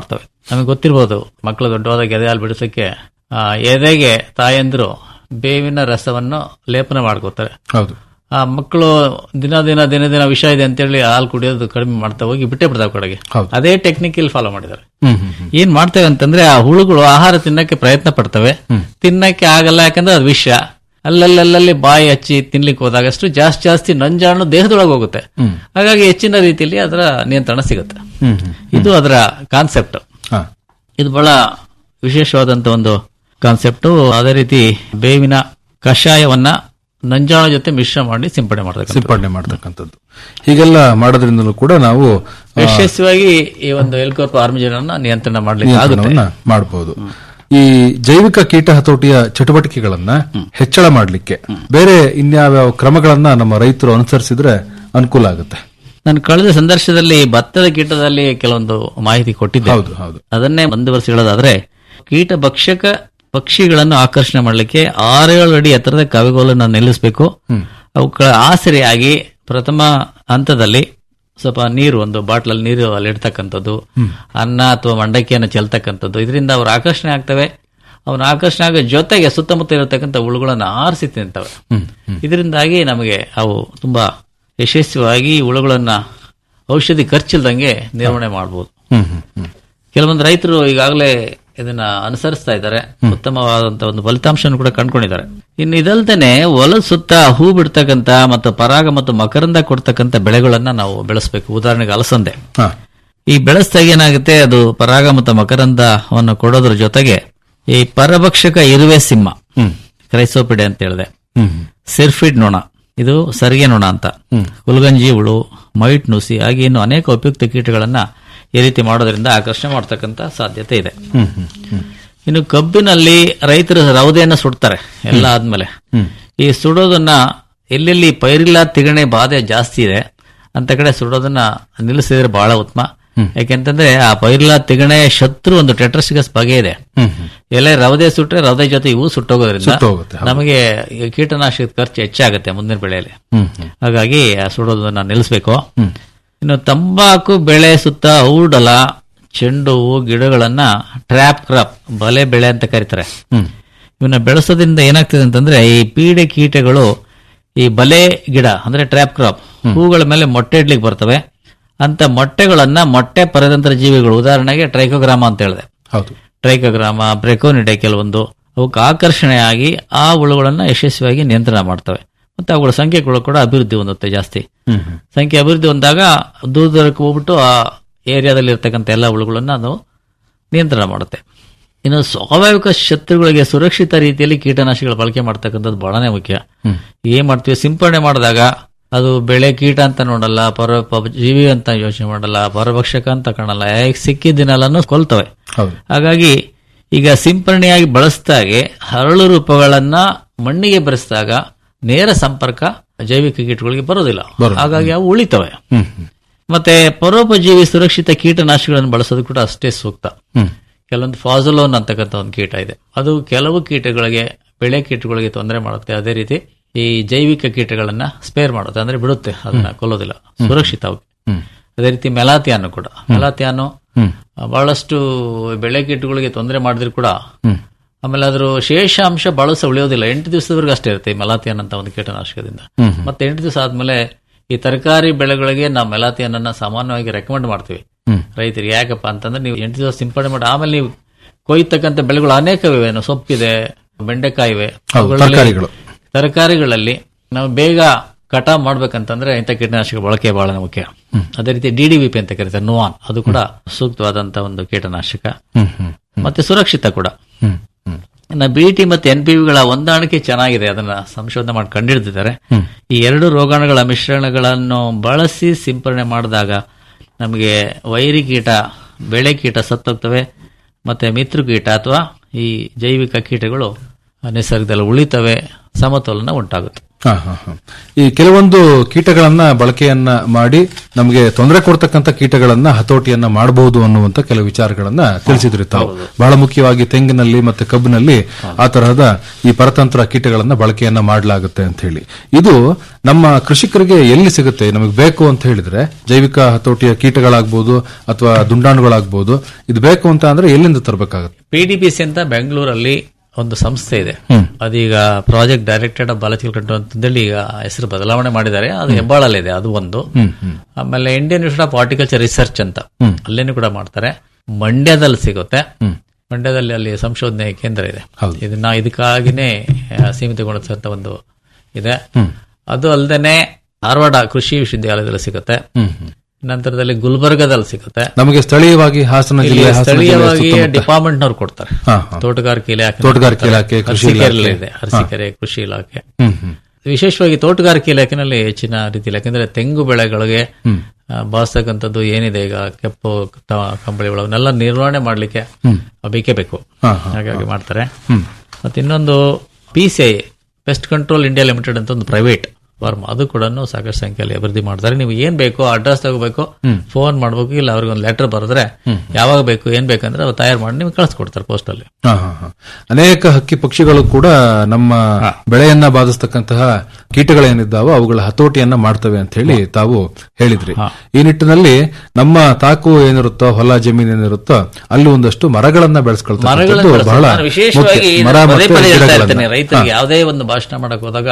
ನಮಗೆ ಗೊತ್ತಿರ್ಬೋದು ಮಕ್ಕಳು ದೊಡ್ಡವಾದಾಗ ಎದೆ ಹಾಲು ಬಿಡಿಸೋಕೆ ಆ, ಎದೆಗೆ ತಾಯಂದ್ರು ಬೇವಿನ ರಸವನ್ನು ಲೇಪನ ಮಾಡ್ಕೋತಾರೆ ಹೌದು ಆ ಮಕ್ಕಳು ದಿನ ದಿನ ದಿನ ದಿನ ವಿಷ ಇದೆ ಅಂತೇಳಿ ಹಾಲು ಕುಡಿಯೋದು ಕಡಿಮೆ ಮಾಡ್ತಾ ಹೋಗಿ ಬಿಟ್ಟೆ ಬಿಡ್ತಾವೆ ಕಡೆಗೆ ಹೌದು. ಅದೇ ಟೆಕ್ನಿಕ್ ಇಲ್ಲಿ ಫಾಲೋ ಮಾಡಿದ್ದಾರೆ ಹ್ಮ್ ಹ್ಮ್ ಹ್ಮ್. ಏನ್ ಮಾಡ್ತೇವೆ ಅಂತಂದ್ರೆ ಆ ಹುಳುಗಳು ಆಹಾರ ತಿನ್ನಕ್ಕೆ ಪ್ರಯತ್ನ ಪಡ್ತವೆ ತಿನ್ನಕ್ಕೆ ಆಗಲ್ಲ ಯಾಕಂದ್ರೆ ಅದು ವಿಷ ಅಲ್ಲಲ್ಲಲ್ಲಿ ಬಾಯಿ ಹಚ್ಚಿ ತಿನ್ಲಿಕ್ಕೆ ಹೋದಾಗಷ್ಟು ಜಾಸ್ತಿ ಜಾಸ್ತಿ ನಂಜಾಣು ದೇಹದೊಳಗೆ ಹೋಗುತ್ತೆ ಹಾಗಾಗಿ ಹೆಚ್ಚಿನ ರೀತಿಯಲ್ಲಿ ಅದರ ನಿಯಂತ್ರಣ ಸಿಗುತ್ತೆ ಹ್ಮ್ ಹ್ಮ್ ಇದು ಅದರ ಕಾನ್ಸೆಪ್ಟ್ ಹಾ ಇದು ಬಹಳ ವಿಶೇಷವಾದಂತ ಒಂದು ಕಾನ್ಸೆಪ್ಟ್ ಅದೇ ರೀತಿ ಬೇವಿನ ಕಷಾಯವನ್ನ ನಂಜಾಣ ಜೊತೆ ಮಿಶ್ರ ಮಾಡಿ ಸಿಂಪಡಣೆ ಮಾಡ್ತಕ್ಕಂಥ ಸಿಂಪಡಣೆ ಮಾಡ್ತಕ್ಕಂಥದ್ದು ಹೀಗೆಲ್ಲ ಮಾಡೋದ್ರಿಂದಲೂ ಕೂಡ ನಾವು ಆ, ಯಶಸ್ವಿಯಾಗಿ ಈ ಒಂದು ಎಲ್ಕೋರ್ಪ್ ಆರ್ಮಿಜನ್ ಅನ್ನ ನಿಯಂತ್ರಣ ಮಾಡ್ಲಿಕ್ಕೆ ಆಗುತ್ತೆ ನಿಯಂತ್ರಣವನ್ನ ಮಾಡಬಹುದು ಈ ಜೈವಿಕ ಕೀಟ ಹತೋಟಿಯ ಚಟುವಟಿಕೆಗಳನ್ನ ಹೆಚ್ಚಳ ಮಾಡಲಿಕ್ಕೆ ಬೇರೆ ಇನ್ಯಾವ್ಯಾವ ಕ್ರಮಗಳನ್ನ ನಮ್ಮ ರೈತರು ಅನುಸರಿಸಿದ್ರೆ ಅನುಕೂಲ ಆಗುತ್ತೆ ನಾನು ಕಳೆದ ಸಂದರ್ಶನದಲ್ಲಿ ಭತ್ತದ ಕೀಟದಲ್ಲಿ ಕೆಲವೊಂದು ಮಾಹಿತಿ ಕೊಟ್ಟಿದ್ದೆ ಹೌದು ಹೌದು ಅದನ್ನೇ ಮುಂದುವರಿಸಿ ಹೇಳೋದಾದ್ರೆ ಕೀಟ ಭಕ್ಷಕ ಪಕ್ಷಿಗಳನ್ನು ಆಕರ್ಷಣೆ ಮಾಡಲಿಕ್ಕೆ ಆರೇಳು ಅಡಿ ಎತ್ತರದ ಕವಿಗೋಲನ್ನು ನಿಲ್ಲಿಸಬೇಕು ಅವುಗಳ ಆಸರೆಯಾಗಿ ಪ್ರಥಮ ಹಂತದಲ್ಲಿ ಸ್ವಲ್ಪ ನೀರು ಒಂದು ಬಾಟ್ಲಲ್ಲಿ ನೀರು ಅಲ್ಲಿ ಇಡ್ತಕ್ಕಂಥದ್ದು ಅನ್ನ ಅಥವಾ ಮಂಡಕ್ಕಿಯನ್ನು ಚೆಲ್ತಕ್ಕಂಥದ್ದು ಇದರಿಂದ ಅವರು ಆಕರ್ಷಣೆ ಆಗ್ತವೆ ಅವನ ಆಕರ್ಷಣೆ ಆಗೋ ಜೊತೆಗೆ ಸುತ್ತಮುತ್ತ ಇರತಕ್ಕಂಥ ಹುಳುಗಳನ್ನು ಆರಿಸಿ ತಿಂತವೆ ಇದರಿಂದಾಗಿ ನಮಗೆ ಅವು ತುಂಬಾ ಯಶಸ್ವಿಯಾಗಿ ಹುಳುಗಳನ್ನ ಔಷಧಿ ಖರ್ಚಿಲ್ದಂಗೆ ನಿರ್ವಹಣೆ ಮಾಡಬಹುದು ಹ್ಮ್ ಹ್ಮ್ ಹ್ಮ್ ಕೆಲವೊಂದು ರೈತರು ಈಗಾಗಲೇ ಇದನ್ನ ಅನುಸರಿಸ್ತಾ ಇದ್ದಾರೆ ಉತ್ತಮವಾದಂತ ಒಂದು ಫಲಿತಾಂಶವನ್ನು ಕೂಡ ಕಂಡುಕೊಂಡಿದ್ದಾರೆ ಇನ್ನು ಇದಲ್ದೇನೆ ಹೊಲದ ಸುತ್ತ ಹೂ ಬಿಡ್ತಕ್ಕಂತ ಮತ್ತು ಪರಾಗ ಮತ್ತು ಮಕರಂದ ಕೊಡ್ತಕ್ಕಂತ ಬೆಳೆಗಳನ್ನ ನಾವು ಬೆಳೆಸಬೇಕು ಉದಾಹರಣೆಗೆ ಅಲಸಂದೆ ಹಾ ಈ ಬೆಳೆಸ್ದಾಗ ಏನಾಗುತ್ತೆ ಅದು ಪರಾಗ ಮತ್ತು ಮಕರಂದವನ್ನು ಕೊಡೋದ್ರ ಜೊತೆಗೆ ಈ ಪರಭಕ್ಷಕ ಇರುವೆ ಸಿಂಹ ಕ್ರೈಸೋಪಿಡೆ ಅಂತ ಹೇಳಿದೆ ಹ್ಮ್ ಹ್ಮ್ ಸಿರ್ಫಿಡ್ ನೊಣ ಇದು ಸರಿಗೆ ನೊಣ ಅಂತ ಹುಲ್ಗಂಜಿ ಹುಳು ಮೈಟ್ ನುಸಿ ಹಾಗೆ ಇನ್ನು ಅನೇಕ ಉಪಯುಕ್ತ ಕೀಟಗಳನ್ನ ಈ ರೀತಿ ಮಾಡೋದ್ರಿಂದ ಆಕರ್ಷಣೆ ಮಾಡ್ತಕ್ಕಂತ ಸಾಧ್ಯತೆ ಇದೆ ಹ್ಮ್ ಹ್ಮ್ ಹ್ಮ್ ಇನ್ನು ಕಬ್ಬಿನಲ್ಲಿ ರೈತರು ರವದೆಯನ್ನ ಸುಡ್ತಾರೆ ಎಲ್ಲ ಆದ್ಮೇಲೆ ಈ ಸುಡೋದನ್ನ ಎಲ್ಲೆಲ್ಲಿ ಪೈರಿಲ್ಲ ತಿಗಣೆ ಬಾಧೆ ಜಾಸ್ತಿ ಇದೆ ಅಂತ ಕಡೆ ಸುಡೋದನ್ನ ನಿಲ್ಲಿಸಿದ್ರೆ ಬಹಳ ಉತ್ತಮ ಯಾಕೆಂತಂದ್ರೆ ಆ ಪೈರಿಲ್ಲ ತಿಗಣೆ ಶತ್ರು ಒಂದು ಟೆಟ್ರಸಿಗಸ್ ಬಗೆ ಇದೆ ಎಲೆ ರವದೆ ಸುಟ್ರೆ ರವದೆ ಜೊತೆ ಇವು ಸುಟ್ಟೋಗೋದ್ರಿಂದ ಸುಟ್ಟೋಗುತ್ತೆ, ಹೌದು. ನಮಗೆ ಈ ಕೀಟನಾಶಕದ ಖರ್ಚು ಹೆಚ್ಚಾಗುತ್ತೆ ಮುಂದಿನ ಬೆಳೆಯಲ್ಲಿ ಹ್ಮ್ ಹ್ಮ್ ಹಾಗಾಗಿ ಆ ಸುಡೋದನ್ನ ನಿಲ್ಲಿಸಬೇಕು ಇನ್ನು ತಂಬಾಕು ಬೆಳೆ ಸುತ್ತ ಔಡಲ ಚೆಂಡು ಹೂವು ಗಿಡಗಳನ್ನ ಟ್ರ್ಯಾಪ್ ಕ್ರಾಪ್ ಬಲೆ ಬೆಳೆ ಅಂತ ಕರೀತಾರೆ ಇವನ್ನ ಬೆಳೆಸೋದ್ರಿಂದ ಏನಾಗ್ತದೆ ಅಂತಂದ್ರೆ ಈ ಪೀಡೆ ಕೀಟಗಳು ಈ ಬಲೆ ಗಿಡ ಅಂದ್ರೆ ಟ್ರ್ಯಾಪ್ ಕ್ರಾಪ್ ಹೂಗಳ ಮೇಲೆ ಮೊಟ್ಟೆ ಇಡ್ಲಿಕ್ಕೆ ಬರ್ತವೆ ಅಂತ ಮೊಟ್ಟೆಗಳನ್ನ ಮೊಟ್ಟೆ ಪರತಂತ್ರ ಜೀವಿಗಳು ಉದಾಹರಣೆಗೆ ಟ್ರೈಕೋಗ್ರಾಮ ಅಂತ ಹೇಳಿದೆ ಹೌದು ಟ್ರೈಕೋಗ್ರಾಮ ಬ್ರೆಕೋನಿಡೆ ಕೆಲವೊಂದು ಅವಕ್ಕೆ ಆಕರ್ಷಣೆಯಾಗಿ ಆ ಹುಳುಗಳನ್ನ ಯಶಸ್ವಿಯಾಗಿ ನಿಯಂತ್ರಣ ಮಾಡ್ತವೆ ಮತ್ತೆ ಅವುಗಳ ಸಂಖ್ಯೆಗಳು ಕೂಡ ಅಭಿವೃದ್ಧಿ ಹೊಂದುತ್ತೆ ಜಾಸ್ತಿ ಸಂಖ್ಯೆ ಅಭಿವೃದ್ಧಿ ಹೊಂದಾಗ ದೂರ ದೂರಕ್ಕೆ ಹೋಗ್ಬಿಟ್ಟು ಆ ಏರಿಯಾದಲ್ಲಿ ಇರ್ತಕ್ಕಂಥ ಎಲ್ಲ ಹುಳುಗಳನ್ನ ಅದು ನಿಯಂತ್ರಣ ಮಾಡುತ್ತೆ ಇನ್ನು ಸ್ವಾಭಾವಿಕ ಶತ್ರುಗಳಿಗೆ ಸುರಕ್ಷಿತ ರೀತಿಯಲ್ಲಿ ಕೀಟನಾಶಕಗಳ ಬಳಕೆ ಮಾಡ್ತಕ್ಕಂಥದ್ದು ಬಹಳನೇ ಮುಖ್ಯ ಏನ್ ಮಾಡ್ತೀವಿ ಸಿಂಪಡಣೆ ಮಾಡಿದಾಗ ಅದು ಬೆಳೆ ಕೀಟ ಅಂತ ನೋಡಲ್ಲ ಪರ ಪ- ಜೀವಿ ಅಂತ ಯೋಚನೆ ಮಾಡಲ್ಲ ಪರಭಕ್ಷಕ ಅಂತ ಕಾಣಲ್ಲ ಹೇಗೆ ಸಿಕ್ಕಿದ್ದನ್ನೆಲ್ಲನೂ ಕೊಲ್ತವೆ ಹೌದು ಹಾಗಾಗಿ ಈಗ ಸಿಂಪರಣೆಯಾಗಿ ಬಳಸಿದಾಗೆ ಹರಳು ರೂಪಗಳನ್ನ ಮಣ್ಣಿಗೆ ಬೆರೆಸಿದಾಗ ನೇರ ಸಂಪರ್ಕ ಜೈವಿಕ ಕೀಟಗಳಿಗೆ ಬರೋದಿಲ್ಲ ಬರೋದಿಲ್ಲ. ಹಾಗಾಗಿ ಅವು ಉಳಿತವೆ ಹ್ಮ್ ಹ್ಮ್ ಮತ್ತೆ ಪರೋಪಜೀವಿ ಸುರಕ್ಷಿತ ಕೀಟನಾಶಕಗಳನ್ನು ಬಳಸೋದು ಕೂಡ ಅಷ್ಟೇ ಸೂಕ್ತ ಹ್ಮ್ ಕೆಲವೊಂದು ಫಾಜಲೋನ್ ಅಂತಕ್ಕಂಥ ಒಂದು ಕೀಟ ಇದೆ ಅದು ಕೆಲವು ಕೀಟಗಳಿಗೆ ಬೆಳೆ ಕೀಟಗಳಿಗೆ ತೊಂದರೆ ಮಾಡುತ್ತೆ ಅದೇ ರೀತಿ ಈ ಜೈವಿಕ ಕೀಟಗಳನ್ನ ಸ್ಪೇರ್ ಮಾಡುತ್ತೆ ಅಂದ್ರೆ ಬಿಡುತ್ತೆ ಅದನ್ನ ಕೊಲ್ಲೋದಿಲ್ಲ ಸುರಕ್ಷಿತ ಅವಕ್ಕೆ ಅದೇ ರೀತಿ ಮೆಲಾತಿಯಾನು ಕೂಡ ಮೆಲಾತಿಯಾನು ಬಹಳಷ್ಟು ಬೆಳೆ ಕೀಟಗಳಿಗೆ ತೊಂದರೆ ಮಾಡಿದ್ರು ಕೂಡ ಆಮೇಲೆ ಅದ್ರ ಶೇಷಾಂಶ ಬಳಸ ಉಳಿಯೋದಿಲ್ಲ ಎಂಟು ದಿವಸದವರೆಗೂ ಅಷ್ಟೇ ಇರುತ್ತೆ ಈ ಮೆಲಾತಿಯನ್ ಅಂತ ಒಂದು ಕೀಟನಾಶಕದಿಂದ ಮತ್ತೆ ಎಂಟು ದಿವಸ ಆದ್ಮೇಲೆ ಈ ತರಕಾರಿ ಬೆಳೆಗಳಿಗೆ ನಾವು ಮೆಲಾತಿಯನ್ ಅನ್ನ ಸಾಮಾನ್ಯವಾಗಿ ರೆಕಮೆಂಡ್ ಮಾಡ್ತೀವಿ ರೈತರಿಗೆ ಯಾಕಪ್ಪ ಅಂತಂದ್ರೆ ನೀವು ಎಂಟು ದಿವಸ ಸಿಂಪಡಣೆ ಮಾಡಿ ಆಮೇಲೆ ನೀವು ಕೊಯ್ತಕ್ಕಂಥ ಬೆಳೆಗಳು ಅನೇಕವಿವೆ ಏನು ಸೊಪ್ಪಿದೆ ಬೆಂಡೆಕಾಯಿ ಇವೆ ಹೌದು, ಅವುಗಳಲ್ಲಿ- ತರಕಾರಿಗಳು. ತರಕಾರಿಗಳಲ್ಲಿ ನಾವು ಬೇಗ ಕಟಾವ್ ಮಾಡ್ಬೇಕಂತಂದ್ರೆ ಇಂಥ ಕೀಟನಾಶಕ ಬಳಕೆ ಬಹಳ ಮುಖ್ಯ ಅದೇ ರೀತಿ ಡಿಡಿವಿಪಿ ಅಂತ ಕರೀತಾರೆ ನೋವಾನ್ ಅದು ಕೂಡ ಸೂಕ್ತವಾದಂತ ಒಂದು ಕೀಟನಾಶಕ ಹ್ಮ್ ಹ್ಮ್ ಮತ್ತೆ ಸುರಕ್ಷಿತ ಕೂಡ ಹ್ಮ್ ಹ್ಮ್ ಇನ್ನು ಬಿಟಿ ಮತ್ತೆ ಎನ್ ಗಳ ಹೊಂದಾಣಿಕೆ ಚೆನ್ನಾಗಿದೆ ಅದನ್ನ ಸಂಶೋಧನೆ ಮಾಡಿ ಕಂಡಿಡ್ದಿದ್ದಾರೆ ಈ ಎರಡು ರೋಗಾಣುಗಳ ಮಿಶ್ರಣಗಳನ್ನು ಬಳಸಿ ಸಿಂಪರಣೆ ಮಾಡಿದಾಗ ನಮಗೆ ವೈರಿ ಕೀಟ ಬೆಳೆ ಕೀಟ ಸತ್ತೋಗ್ತವೆ ಮತ್ತೆ ಮಿತ್ರ ಕೀಟ ಅಥವಾ ಈ ಜೈವಿಕ ಕೀಟಗಳು ನಿಸರ್ಗದಲ್ಲಿ ಉಳಿತವೆ ಸಮತೋಲನ ಉಂಟಾಗುತ್ತೆ ಹಾ, ಹಾ, ಹಾ. ಈ ಕೆಲವೊಂದು ಕೀಟಗಳನ್ನ ಬಳಕೆಯನ್ನ ಮಾಡಿ ನಮಗೆ ತೊಂದರೆ ಕೊಡ್ತಕ್ಕಂಥ ಕೀಟಗಳನ್ನ ಹತೋಟಿಯನ್ನ ಮಾಡಬಹುದು ಅನ್ನುವಂತ ಕೆಲವು ವಿಚಾರಗಳನ್ನ ತಿಳಿಸಿದ್ರಿ ತಾವು ಬಹಳ ಮುಖ್ಯವಾಗಿ ತೆಂಗಿನಲ್ಲಿ ಮತ್ತೆ ಕಬ್ಬಿನಲ್ಲಿ ಆ ತರಹದ ಈ ಪರತಂತ್ರ ಕೀಟಗಳನ್ನ ಬಳಕೆಯನ್ನ ಮಾಡಲಾಗುತ್ತೆ ಅಂತ ಹೇಳಿ ಇದು ನಮ್ಮ ಕೃಷಿಕರಿಗೆ ಎಲ್ಲಿ ಸಿಗುತ್ತೆ ನಮಗೆ ಬೇಕು ಅಂತ ಹೇಳಿದ್ರೆ ಜೈವಿಕ ಹತೋಟಿಯ ಕೀಟಗಳಾಗ್ಬೋದು ಅಥವಾ ದುಂಡಾಣುಗಳಾಗ್ಬೋದು ಇದು ಬೇಕು ಅಂತ ಅಂದ್ರೆ ಎಲ್ಲಿಂದ ತರಬೇಕಾಗುತ್ತೆ ಪಿಡಿಪಿಸಿ ಅಂತ ಬೆಂಗಳೂರಲ್ಲಿ ಒಂದು ಸಂಸ್ಥೆ ಇದೆ ಅದೀಗ project directed of biological control ಅಂತಂದೇಳಿ ಈಗ ಹೆಸರು ಬದಲಾವಣೆ ಮಾಡಿದ್ದಾರೆ ಅದು ಹೆಬ್ಬಾಳಲ್ಲಿದೆ ಅದು ಒಂದು ಆಮೇಲೆ Indian Institute of Horticulture Research ಅಂತ ಅಲ್ಲೇನು ಕೂಡ ಮಾಡ್ತಾರೆ ಮಂಡ್ಯದಲ್ಲಿ ಸಿಗುತ್ತೆ ಮಂಡ್ಯದಲ್ಲಿ ಅಲ್ಲಿ ಸಂಶೋಧನೆ ಕೇಂದ್ರ ಇದೆ ಹೌದು. ಇದನ್ನ ಇದಕ್ಕಾಗಿನೇ ಆ, ಸೀಮಿತಗೊಳಿಸಿದಂತ ಒಂದು ಇದೆ ಅದು ಅಲ್ಲದೆ ಧಾರವಾಡ ಕೃಷಿ ವಿಶ್ವವಿದ್ಯಾಲಯದಲ್ಲಿ ಸಿಗುತ್ತೆ ನಂತರದಲ್ಲಿ ಗುಲ್ಬರ್ಗದಲ್ಲಿ ಸಿಗುತ್ತೆ ನಮಗೆ ಸ್ಥಳೀಯವಾಗಿ ಹಾಸನ ಇಲ್ಲಿ ಜಿಲ್ಲೆ ಹಾಸನ ಜಿಲ್ಲೆ ಸ್ಥಳೀಯವಾಗಿ ಸುತ್ತಮುತ್ತ- ಡಿಪಾರ್ಟ್ಮೆಂಟ್ ನವರು ಕೊಡ್ತಾರೆ ಹಾ, ಹಾ. ತೋಟಗಾರಿಕೆ ಇಲಾಖೆ ತೋಟಗಾರಿಕೆ ಇಲಾಖೆ, ಕೃಷಿ ಅರಸೀಕೆರೆ ಇಲಾಖೆ. ಇದೆ ಅರಸೀಕೆರೆ ಕೃಷಿ ಇಲಾಖೆ ಹ್ಮ್ ಹ್ಮ್ ವಿಶೇಷವಾಗಿ ತೋಟಗಾರಿಕೆ ಇಲಾಖೆನಲ್ಲಿ ಹೆಚ್ಚಿನ ರೀತಿಯಲ್ಲಿ ಯಾಕಂದ್ರೆ ತೆಂಗು ಬೆಳೆಗಳಿಗೆ ಆ, ಬಾಸ್ತಕ್ಕಂಥದ್ದು ಏನಿದೆ ಈಗ ಕೆಂಪು ತ- ಕಂಬಳಿಗಳು ಅವನ್ನೆಲ್ಲ ನಿರ್ವಹಣೆ ಮಾಡ್ಲಿಕ್ಕೆ ಬೇಕೇ ಬೇಕು ಹಾ, ಹಾ, ಹಾಗಾಗಿ ಮಾಡ್ತಾರೆ ಮತ್ತೆ ಇನ್ನೊಂದು P C I Pest Control India Limited ಅಂತ ಒಂದು ಪ್ರೈವೇಟ್ ಫಾರ್ಮ್ ಅದು ಕೂಡ ಸಾಕಷ್ಟು ಸಂಖ್ಯೆಯಲ್ಲಿ ಅಭಿವೃದ್ಧಿ ಮಾಡ್ತಾರೆ ನೀವು ಏನ್ ಬೇಕೋ ಅಡ್ರೆಸ್ ತಗೋಬೇಕು ಫೋನ್ ಮಾಡ್ಬೇಕು ಇಲ್ಲ ಅವ್ರಿಗೆ ಒಂದು ಲೆಟರ್ ಬರೆದ್ರೆ ಯಾವಾಗ ಬೇಕು ಏನ್ ಬೇಕಂದ್ರೆ ಅವ್ರು ತಯಾರು ಮಾಡಿ ನಿಮ್ಗೆ ಕಳಿಸ್ಕೊಡ್ತಾರೆ ಪೋಸ್ಟ್ ಅಲ್ಲಿ ಹಾ, ಹಾ, ಹಾ. ಅನೇಕ ಹಕ್ಕಿ ಪಕ್ಷಿಗಳು ಕೂಡ ನಮ್ಮ ಬೆಳೆಯನ್ನ ಬಾಧಿಸ್ತಕ್ಕಂತಹ ಕೀಟಗಳೇನಿದ್ದಾವೋ ಅವುಗಳ ಹತೋಟಿಯನ್ನ ಮಾಡ್ತವೆ ಅಂತ ಹೇಳಿ ತಾವು ಹೇಳಿದ್ರಿ ಈ ನಿಟ್ಟಿನಲ್ಲಿ ನಮ್ಮ ತಾಕು ಏನಿರುತ್ತೋ ಹೊಲ ಜಮೀನ್ ಏನಿರುತ್ತೋ ಅಲ್ಲಿ ಒಂದಷ್ಟು ಮರಗಳನ್ನ ಬೆಳೆಸ್ಕೊಳ್ತಾರೆ ಮರಗಳನ್ನು ಬೆಳೆಸೋದು. ಬಹಳ ನಾನು ವಿಶೇಷವಾಗಿ ಮುಖ್ಯ. ಮರ ನಾನು ಪದೇ ಮತ್ತೆ ಪದೇ ಹೇಳ್ತಾ ಗಿಡಗಳನ್ನ. ಇರ್ತೇನೆ ರೈತರಿಗೆ ಯಾವುದೇ ಒಂದು ಭಾಷಣ ಮಾಡಕ್ ಹೋದಾಗ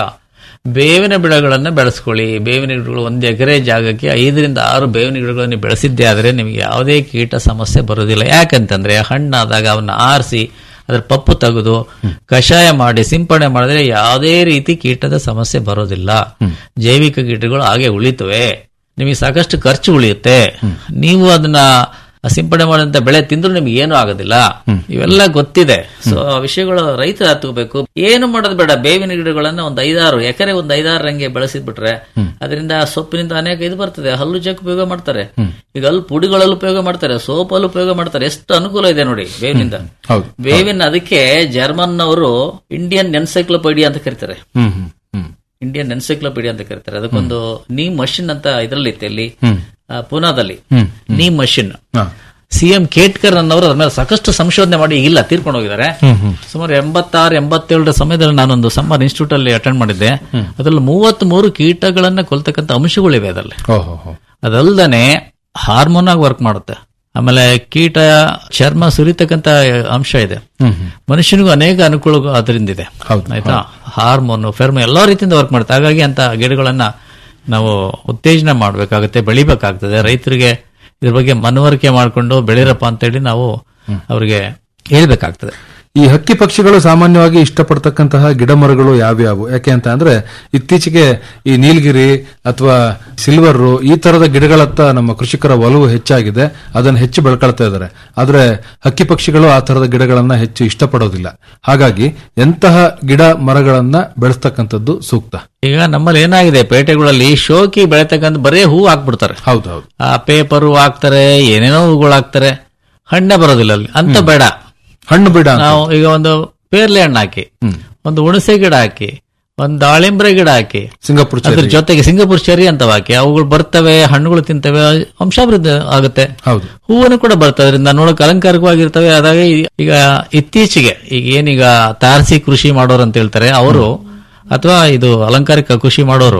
ಬೇವಿನ ಗಿಡಗಳನ್ನ ಬೆಳೆಸ್ಕೊಳ್ಳಿ ಬೇವಿನ ಗಿಡಗಳು ಒಂದು ಎಕರೆ ಜಾಗಕ್ಕೆ ಐದರಿಂದ ಆರು ಬೇವಿನ ಗಿಡಗಳನ್ನು ಬೆಳೆಸಿದ್ದೇ ಆದ್ರೆ ನಿಮಗೆ ಯಾವುದೇ ಕೀಟ ಸಮಸ್ಯೆ ಬರೋದಿಲ್ಲ ಯಾಕಂತಂದ್ರೆ ಹಣ್ಣಾದಾಗ ಅವನ್ನ ಆರಿಸಿ ಅದರ ಪಪ್ಪು ತೆಗೆದು ಕಷಾಯ ಮಾಡಿ ಸಿಂಪಡಣೆ ಮಾಡಿದ್ರೆ ಯಾವುದೇ ರೀತಿ ಕೀಟದ ಸಮಸ್ಯೆ ಬರೋದಿಲ್ಲ ಜೈವಿಕ ಕೀಟಗಳು ಹಾಗೆ ಉಳಿತವೆ ನಿಮಗೆ ಸಾಕಷ್ಟು ಖರ್ಚು ಉಳಿಯುತ್ತೆ ನೀವು ಅದನ್ನ ಸಿಂಪಡಣೆ ಮಾಡಿದಂತ ಬೆಳೆ ತಿಂದ್ರು ನಿಮ್ಗೆ ಏನೂ ಆಗೋದಿಲ್ಲ ಇವೆಲ್ಲ ಗೊತ್ತಿದೆ ಸೊ ಆ ವಿಷಯಗಳು ರೈತರು ಹತ್ಕೋಬೇಕು ಏನು ಮಾಡೋದು ಬೇಡ ಬೇವಿನ ಗಿಡಗಳನ್ನ ಒಂದ್ ಐದಾರು ಎಕರೆ ಒಂದ್ ಐದಾರು ರಂಗೆ ಬೆಳೆಸಿದ್ಬಿಟ್ರೆ ಅದರಿಂದ ಸೊಪ್ಪಿನಿಂದ ಅನೇಕ ಇದು ಬರ್ತದೆ ಹಲ್ಲು ಜಕ್ ಉಪಯೋಗ ಮಾಡ್ತಾರೆ ಈಗ ಅಲ್ಲಿ ಪುಡಿಗಳಲ್ಲಿ ಉಪಯೋಗ ಮಾಡ್ತಾರೆ ಸೋಪಲ್ಲಿ ಉಪಯೋಗ ಮಾಡ್ತಾರೆ ಎಷ್ಟು ಅನುಕೂಲ ಇದೆ ನೋಡಿ ಬೇವಿನಿಂದ ಹೌದು ಬೇವಿನ ಅದಕ್ಕೆ ಜರ್ಮನ್ ಅವರು ಇಂಡಿಯನ್ ಎನ್ಸೈಕ್ಲೋಪೀಡಿಯಾ ಅಂತ ಕರೀತಾರೆ ಹ್ಮ್ ಹ್ಮ್ ಹ್ಮ್ ಇಂಡಿಯನ್ ಎನ್ಸೈಕ್ಲೋಪೀಡಿಯಾ ಅಂತ ಕರೀತಾರೆ ಅದಕ್ಕೊಂದು ನೀ ಮಷಿನ್ ಅಂತ ಇದರಲ್ಲಿ ಇತ್ತು ಇಲ್ಲಿ ಆ, ಪೂನಾದಲ್ಲಿ ನೀ ಮಷಿನ್ ಹಾ. ಸಿಎಂ ಕೇಟ್ಕರ್ ಅನ್ನೋರು ಅದ್ರ ಮೇಲೆ ಸಾಕಷ್ಟು ಸಂಶೋಧನೆ ಮಾಡಿ ಇಲ್ಲ ತೀರ್ಕೊಂಡು ಹೋಗಿದ್ದಾರೆ ಸುಮಾರು ಎಂಬತ್ತಾರು ಎಂಬತ್ತೇಳರ ಸಮಯದಲ್ಲಿ ನಾನೊಂದು ಸಮ್ಮರ್ ಇನ್ಸ್ಟಿಟ್ಯೂಟ್ ಅಲ್ಲಿ ಅಟೆಂಡ್ ಮಾಡಿದ್ದೆ ಅದ್ರಲ್ಲಿ ಮೂವತ್ತ್ ಮೂರು ಕೀಟಗಳನ್ನ ಕೊಲ್ತಕ್ಕಂಥ ಅಂಶಗಳಿವೆ ಅದರಲ್ಲಿ ಓಹೋ ಹೋ. ಅದಲ್ದನೆ ಹಾರ್ಮೋನ್ ಆಗಿ ವರ್ಕ್ ಮಾಡುತ್ತೆ ಆಮೇಲೆ ಕೀಟ ಚರ್ಮ ಸುರಿತಕ್ಕಂತ ಅಂಶ ಇದೆ ಮನುಷ್ಯನಿಗೂ ಅನೇಕ ಅನುಕೂಲ ಅದರಿಂದ ಇದೆ ಹೌದು, ಆಯ್ತಾ ಹಾರ್ಮೋನ್ ಫೆರ್ಮೋ ಎಲ್ಲಾ ರೀತಿಯಿಂದ ವರ್ಕ್ ಮಾಡುತ್ತೆ ಹಾಗಾಗಿ ಅಂತ ಗಿಡಗಳನ್ನ ನಾವು ಉತ್ತೇಜನ ಮಾಡಬೇಕಾಗುತ್ತೆ ಬೆಳಿಬೇಕಾಗ್ತದೆ ರೈತರಿಗೆ ಇದ್ರ ಬಗ್ಗೆ ಮನವರಿಕೆ ಮಾಡಿಕೊಂಡು ಬೆಳಿರಪ್ಪ ಅಂತೇಳಿ ನಾವು ಅವರಿಗೆ ಹೇಳ್ಬೇಕಾಗ್ತದೆ ಈ ಹಕ್ಕಿ ಪಕ್ಷಿಗಳು ಸಾಮಾನ್ಯವಾಗಿ ಇಷ್ಟಪಡ್ತಕ್ಕಂತಹ ಗಿಡ ಮರಗಳು ಯಾವ್ಯಾವು ಯಾಕೆ ಅಂತ ಅಂದ್ರೆ ಇತ್ತೀಚೆಗೆ ಈ ನೀಲಗಿರಿ ಅಥವಾ ಸಿಲ್ವರ್ ಈ ತರದ ಗಿಡಗಳತ್ತ ನಮ್ಮ ಕೃಷಿಕರ ಒಲವು ಹೆಚ್ಚಾಗಿದೆ ಅದನ್ನು ಹೆಚ್ಚು ಬೆಳ್ಕೊಳ್ತಾ ಇದ್ದಾರೆ ಆದ್ರೆ ಹಕ್ಕಿ ಪಕ್ಷಿಗಳು ಆ ತರದ ಗಿಡಗಳನ್ನ ಹೆಚ್ಚು ಇಷ್ಟಪಡೋದಿಲ್ಲ ಹಾಗಾಗಿ ಎಂತಹ ಗಿಡ ಮರಗಳನ್ನ ಬೆಳೆಸ್ತಕ್ಕಂಥದ್ದು ಸೂಕ್ತ ಈಗ ನಮ್ಮಲ್ಲಿ ಏನಾಗಿದೆ ಪೇಟೆಗಳಲ್ಲಿ ಶೋಕಿ ಬೆಳೆತಕ್ಕಂಥ ಬರೇ ಹೂ ಹಾಕ್ಬಿಡ್ತಾರೆ ಹೌದು ಹೌದು ಆ ಪೇಪರು ಹಾಕ್ತಾರೆ ಏನೇನೋ ಹೂಗಳು ಹಾಕ್ತಾರೆ ಹಣ್ಣೆ ಬರೋದಿಲ್ಲ ಅಲ್ಲಿ ಅಂತ ಬೇಡ ಹಣ್ಣು ಬಿಡ ಅಂತ. ನಾವು ಈಗ ಒಂದು ಪೇರ್ಲೆ ಹಣ್ಣು ಹಾಕಿ ಒಂದು ಹುಣಸೆ ಗಿಡ ಹಾಕಿ ಒಂದು ದಾಳಿಂಬ್ರೆ ಗಿಡ ಹಾಕಿ ಸಿಂಗಾಪುರ್ ಅದ್ರ ಚೆರ್ರಿ. ಜೊತೆಗೆ ಸಿಂಗಪುರ್ ಚೆರಿ ಅಂತ ಹಾಕಿ ಅವುಗಳು ಬರ್ತವೆ ಹಣ್ಣುಗಳು ತಿಂತವೆ ವಂಶಾಭಿವೃದ್ಧಿ ಆಗುತ್ತೆ ಹೌದು ಹೂವನ್ನು ಕೂಡ ಬರ್ತವೆ ಅದರಿಂದ ನೋಡಕ್ ಅಲಂಕಾರಿಕವಾಗಿರ್ತವೆ ಅದಾಗ ಈಗ ಇತ್ತೀಚೆಗೆ ಈಗ ಏನೀಗ ತಾರಸಿ ಕೃಷಿ ಮಾಡೋರು ಅಂತ ಹೇಳ್ತಾರೆ ಅವರು ಅಥವಾ ಇದು ಅಲಂಕಾರಿಕ ಕೃಷಿ ಮಾಡೋರು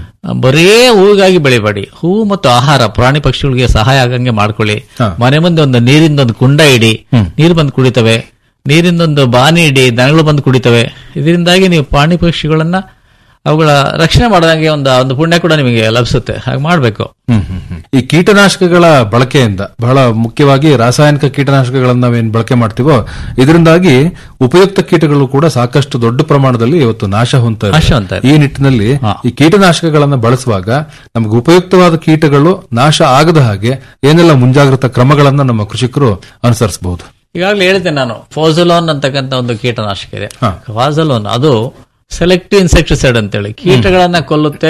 ಬರೇ ಹೂವಿಗಾಗಿ ಬೆಳಿಬೇಡಿ ಹೂವು ಮತ್ತು ಆಹಾರ ಪ್ರಾಣಿ ಪಕ್ಷಿಗಳಿಗೆ ಸಹಾಯ ಆಗಂಗೆ ಮಾಡ್ಕೊಳ್ಳಿ ಮನೆ ಮುಂದೆ ಒಂದು ನೀರಿಂದ ಒಂದು ಕುಂಡ ಇಡಿ ನೀರು ಬಂದು ಕುಡಿತವೆ ನೀರಿಂದೊಂದು ಬಾನಿ ಇಡಿ ದನಗಳು ಬಂದು ಕುಡಿತವೆ ಇದರಿಂದಾಗಿ ನೀವು ಪ್ರಾಣಿ ಪಕ್ಷಿಗಳನ್ನ ಅವುಗಳ ರಕ್ಷಣೆ ಮಾಡದಂಗೆ ಒಂದು ಒಂದು ಪುಣ್ಯ ಕೂಡ ನಿಮಗೆ ಲಭಿಸುತ್ತೆ ಹಾಗೆ ಮಾಡಬೇಕು ಹ್ಮ್, ಹ್ಮ್, ಹ್ಮ್. ಈ ಕೀಟನಾಶಕಗಳ ಬಳಕೆಯಿಂದ ಬಹಳ ಮುಖ್ಯವಾಗಿ ರಾಸಾಯನಿಕ ಕೀಟನಾಶಕಗಳನ್ನ ನಾವೇನ್ ಬಳಕೆ ಮಾಡ್ತೀವೋ ಇದರಿಂದಾಗಿ ಉಪಯುಕ್ತ ಕೀಟಗಳು ಕೂಡ ಸಾಕಷ್ಟು ದೊಡ್ಡ ಪ್ರಮಾಣದಲ್ಲಿ ಇವತ್ತು ನಾಶ ಹೊಂದ್ತಾ ನಾಶ ಹೊಂದ್ತಾ ಇದೆ. ಈ ನಿಟ್ಟಿನಲ್ಲಿ ಈ ಕೀಟನಾಶಕಗಳನ್ನ ಬಳಸುವಾಗ ನಮಗೆ ಉಪಯುಕ್ತವಾದ ಕೀಟಗಳು ನಾಶ ಆಗದ ಹಾಗೆ ಏನೆಲ್ಲ ಮುಂಜಾಗ್ರತಾ ಕ್ರಮಗಳನ್ನ ನಮ್ಮ ಕೃಷಿಕರು ಅನುಸರಿಸಬಹುದು ಈಗಾಗಲೇ ಹೇಳಿದ್ದೆ ನಾನು ಫೋಸಲೋನ್ ಅಂತಕ್ಕಂಥ ಒಂದು ಕೀಟನಾಶಕ ಇದೆ ಫಾಸಲೋನ್ ಅದು ಸೆಲೆಕ್ಟಿವ್ ಇನ್ಸೆಕ್ಟಿಸೈಡ್ ಅಂತೇಳಿ ಕೀಟಗಳನ್ನ ಕೊಲ್ಲುತ್ತೆ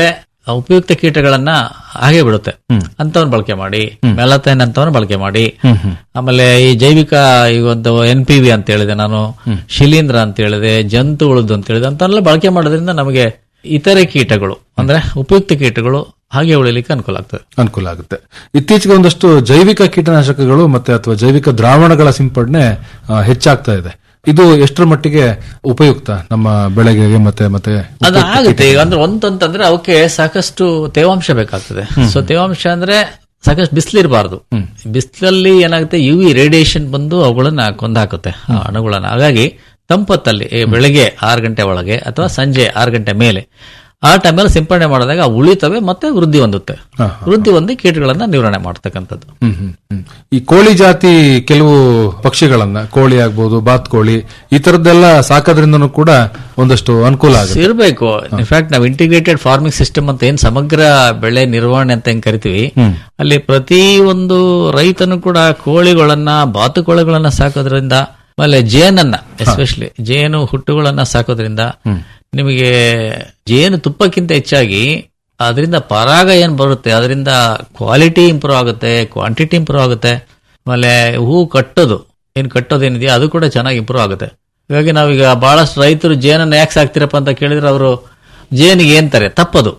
ಉಪಯುಕ್ತ ಕೀಟಗಳನ್ನ ಹಾಗೆ ಬಿಡುತ್ತೆ ಅಂತವನ್ನ ಬಳಕೆ ಮಾಡಿ ಮೆಲತೈನ್ ಅಂತವನ್ನ ಬಳಕೆ ಮಾಡಿ ಆಮೇಲೆ ಈ ಜೈವಿಕ ಈಗ ಒಂದು ಎನ್ ಪಿ ವಿ ಅಂತ ಹೇಳಿದೆ ನಾನು ಶಿಲೀಂಧ್ರ ಅಂತ ಹೇಳಿದೆ ಜಂತು ಉಳಿದು ಅಂತ ಹೇಳಿದೆ ಅಂತೆಲ್ಲ ಬಳಕೆ ಮಾಡೋದ್ರಿಂದ ನಮಗೆ ಇತರೆ ಕೀಟಗಳು ಅಂದ್ರೆ ಉಪಯುಕ್ತ ಕೀಟಗಳು ಹಾಗೆ ಉಳಿಲಿಕ್ಕೆ ಅನುಕೂಲ ಆಗ್ತದೆ ಅನುಕೂಲ ಆಗುತ್ತೆ ಇತ್ತೀಚೆಗೆ ಒಂದಷ್ಟು ಜೈವಿಕ ಕೀಟನಾಶಕಗಳು ಮತ್ತೆ ಅಥವಾ ಜೈವಿಕ ದ್ರಾವಣಗಳ ಸಿಂಪಡಣೆ ಆ, ಹೆಚ್ಚಾಗ್ತಾ ಇದೆ ಇದು ಎಷ್ಟರ ಮಟ್ಟಿಗೆ ಉಪಯುಕ್ತ ನಮ್ಮ ಬೆಳೆಗೆ ಮತ್ತೆ ಮತ್ತೆ ಅದು ಆಗುತ್ತೆ ಈಗ ಅಂದ್ರೆ ಒಂದು ಅಂತಂದ್ರೆ ಅವಕ್ಕೆ ಸಾಕಷ್ಟು ತೇವಾಂಶ ಬೇಕಾಗ್ತದೆ ಸೊ ತೇವಾಂಶ ಅಂದ್ರೆ ಸಾಕಷ್ಟು ಬಿಸಿಲಿರಬಾರ್ದು ಬಿಸಿಲಲ್ಲಿ ಏನಾಗುತ್ತೆ ಯು ವಿ ರೇಡಿಯೇಷನ್ ಬಂದು ಅವುಗಳನ್ನ ಕೊಂದಾಕುತ್ತೆ ಆ ಅಣುಗಳನ್ನ ಹಾಗಾಗಿ ತಂಪತ್ತಲ್ಲಿ ಈ ಬೆಳಗ್ಗೆ ಆರು ಗಂಟೆ ಒಳಗೆ ಅಥವಾ ಸಂಜೆ ಆರು ಗಂಟೆ ಮೇಲೆ ಆ ಟೈಮಲ್ಲಿ ಸಿಂಪಡಣೆ ಮಾಡಿದಾಗ ಅವು ಉಳಿತವೆ ಮತ್ತೆ ವೃದ್ಧಿ ಹೊಂದುತ್ತೆ ಹಾ, ವೃದ್ಧಿ ಹೊಂದಿ ಕೀಟಗಳನ್ನ ನಿವಾರಣೆ ಮಾಡ್ತಕ್ಕಂಥದ್ದು ಹ್ಮ್, ಹ್ಮ್, ಹ್ಮ್. ಈ ಕೋಳಿ ಜಾತಿ ಕೆಲವು ಪಕ್ಷಿಗಳನ್ನ ಕೋಳಿ ಆಗ್ಬೋದು ಬಾತ್ಕೋಳಿ ಈ ತರದ್ದೆಲ್ಲ ಸಾಕೋದ್ರಿಂದನೂ ಕೂಡ ಒಂದಷ್ಟು ಅನುಕೂಲ ಆಗುತ್ತೆ ಇರಬೇಕು ಇನ್ಫ್ಯಾಕ್ಟ್ ನಾವು ಇಂಟಿಗ್ರೇಟೆಡ್ ಫಾರ್ಮಿಂಗ್ ಸಿಸ್ಟಮ್ ಅಂತ ಏನ್ ಸಮಗ್ರ ಬೆಳೆ ನಿರ್ವಹಣೆ ಅಂತ ಹೆಂಗ್ ಕರಿತೀವಿ ಅಲ್ಲಿ ಪ್ರತಿ ಒಂದು ರೈತನು ಕೂಡ ಕೋಳಿಗಳನ್ನ ಬಾತುಕೋಳಿಗಳನ್ನ ಸಾಕೋದ್ರಿಂದ ಆಮೇಲೆ ಜೇನನ್ನ ಎಸ್ಪೆಷಲಿ ಜೇನು ಹುಟ್ಟುಗಳನ್ನ ಸಾಕೋದ್ರಿಂದ ನಿಮಗೆ ಜೇನು ತುಪ್ಪಕ್ಕಿಂತ ಹೆಚ್ಚಾಗಿ ಅದರಿಂದ ಪರಾಗ ಏನ್ ಬರುತ್ತೆ ಅದರಿಂದ ಕ್ವಾಲಿಟಿ ಇಂಪ್ರೂವ್ ಆಗುತ್ತೆ ಕ್ವಾಂಟಿಟಿ ಇಂಪ್ರೂವ್ ಆಗುತ್ತೆ ಆಮೇಲೆ ಹೂ ಕಟ್ಟೋದು ಏನ್ ಕಟ್ಟೋದೇನಿದೆಯಾ ಅದು ಕೂಡ ಚೆನ್ನಾಗಿ ಇಂಪ್ರೂವ್ ಆಗುತ್ತೆ ಹಾಗಾಗಿ ನಾವೀಗ ಬಹಳಷ್ಟು ರೈತರು ಜೇನನ್ನ ಯಾಕೆ ಸಾಕ್ತಿರಪ್ಪ ಅಂತ ಕೇಳಿದ್ರೆ ಅವರು ಜೇನಿಗೆ ಏನ್ತಾರೆ ತಪ್ಪದು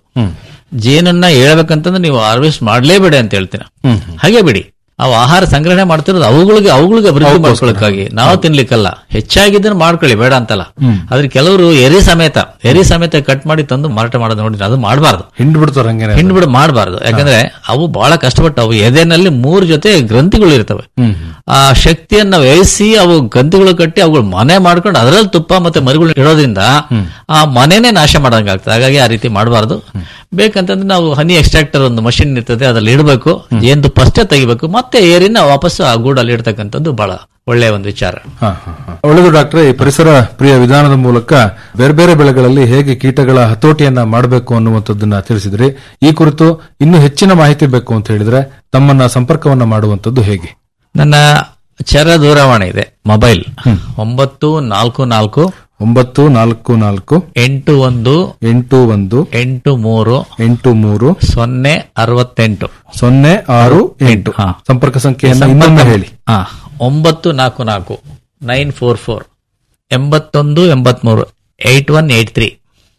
ಜೇನನ್ನ ಹೇಳ್ಬೇಕಂತಂದ್ರೆ ನೀವು ಹಾರ್ವೆಸ್ಟ್ ಮಾಡ್ಲೇಬೇಡಿ ಅಂತ ಹೇಳ್ತೀನಿ ಹಾಗೆ ಬಿಡಿ ಅವು ಆಹಾರ ಸಂಗ್ರಹಣೆ ಮಾಡ್ತಿರೋದು ಅವುಗಳಿಗೆ ಅವುಗಳಿಗೆ ಅಭಿವೃದ್ಧಿ ಮಾಡ್ಕೊಳ್ಳೋಕ್ಕಾಗಿ ನಾವು ತಿನ್ಲಿಕ್ಕಲ್ಲ ಹೆಚ್ಚಾಗಿದ್ದನ್ನು ಮಾಡ್ಕೊಳ್ಳಿ ಬೇಡ ಅಂತಲ್ಲ ಆದ್ರೆ ಕೆಲವರು ಎರಿ ಸಮೇತ ಎರಿ ಸಮೇತ ಕಟ್ ಮಾಡಿ ತಂದು ಮಾರಾಟ ಮಾಡೋದು ನೋಡಿ ಅದು ಮಾಡಬಾರ್ದು ಹಿಂಡ್ ಬಿಡ್ತಾರೆ ಹಂಗೇನೆ ಹಿಂಡು ಬಿಡು ಮಾಡಬಾರ್ದು ಯಾಕಂದ್ರೆ ಅವು ಬಹಳ ಕಷ್ಟಪಟ್ಟು ಅವು ಎದೆನಲ್ಲಿ ಮೂರು ಜೊತೆ ಗ್ರಂಥಿಗಳು ಇರ್ತವೆ ಆ ಶಕ್ತಿಯನ್ನ ವ್ಯಯಿಸಿ ಅವು ಗ್ರಂಥಿಗಳು ಕಟ್ಟಿ ಅವುಗಳು ಮನೆ ಮಾಡ್ಕೊಂಡು ಅದರಲ್ಲಿ ತುಪ್ಪ ಮತ್ತೆ ಮರಿಗಳು ಇಡೋದ್ರಿಂದ ಆ ಮನೆನೇ ನಾಶ ಮಾಡಂಗಾಗ್ತದೆ ಹಾಗಾಗಿ ಆ ರೀತಿ ಮಾಡಬಾರ್ದು ಬೇಕಂತಂದ್ರೆ ನಾವು ಹನಿ ಎಕ್ಸ್ಟ್ರಾಕ್ಟರ್ ಒಂದು ಮಷಿನ್ ಇರ್ತದೆ ಅದ್ರಲ್ಲಿ ಇಡಬೇಕು ಜೇನು ತುಪ್ಪ ಅಷ್ಟೇ ತೆಗಿಬೇಕು ಮತ್ತೆ ಏರಿನ ವಾಪಸ್ ಆ ಗೂಡಲ್ಲಿ ಇಡ್ತಕ್ಕಂಥದ್ದು ಬಹಳ ಒಳ್ಳೆಯ ಒಂದು ವಿಚಾರ ಹಾ, ಹಾ, ಹಾ. ಒಳ್ಳೆಯದು ಡಾಕ್ಟ್ರೆ ಈ ಪರಿಸರ ಪ್ರಿಯ ವಿಧಾನದ ಮೂಲಕ ಬೇರೆ ಬೇರೆ ಬೆಳೆಗಳಲ್ಲಿ ಹೇಗೆ ಕೀಟಗಳ ಹತೋಟಿಯನ್ನ ಮಾಡಬೇಕು ಅನ್ನುವಂಥದ್ದನ್ನ ತಿಳಿಸಿದ್ರಿ ಈ ಕುರಿತು ಇನ್ನೂ ಹೆಚ್ಚಿನ ಮಾಹಿತಿ ಬೇಕು ಅಂತ ಹೇಳಿದ್ರೆ ತಮ್ಮನ್ನ ಸಂಪರ್ಕವನ್ನ ಮಾಡುವಂತದ್ದು ಹೇಗೆ ನನ್ನ ಚರ ದೂರವಾಣಿ ಇದೆ ಮೊಬೈಲ್ ಒಂಬತ್ತು ನಾಲ್ಕು ನಾಲ್ಕು ಒಂಬತ್ತು ನಾಲ್ಕು ನಾಲ್ಕು ಎಂಟು ಒಂದು ಎಂಟು ಒಂದು ಎಂಟು ಮೂರು ಎಂಟು ಮೂರು ಸೊನ್ನೆ ಅರವತ್ತೆಂಟು ಸೊನ್ನೆ ಆರು ಎಂಟು ಹಾ. ಸಂಪರ್ಕ ಸಂಖ್ಯೆಯನ್ನು ಇನ್ನೊಮ್ಮೆ ಹೇಳಿ ಹಾ ಒಂಬತ್ತು ನಾಲ್ಕು ನಾಲ್ಕು ನೈನ್ ಫೋರ್ ಫೋರ್ ಎಂಬತ್ತೊಂದು ಎಂಬತ್ಮೂರು ಏಟ್ ಒನ್ ಏಟ್ ತ್ರೀ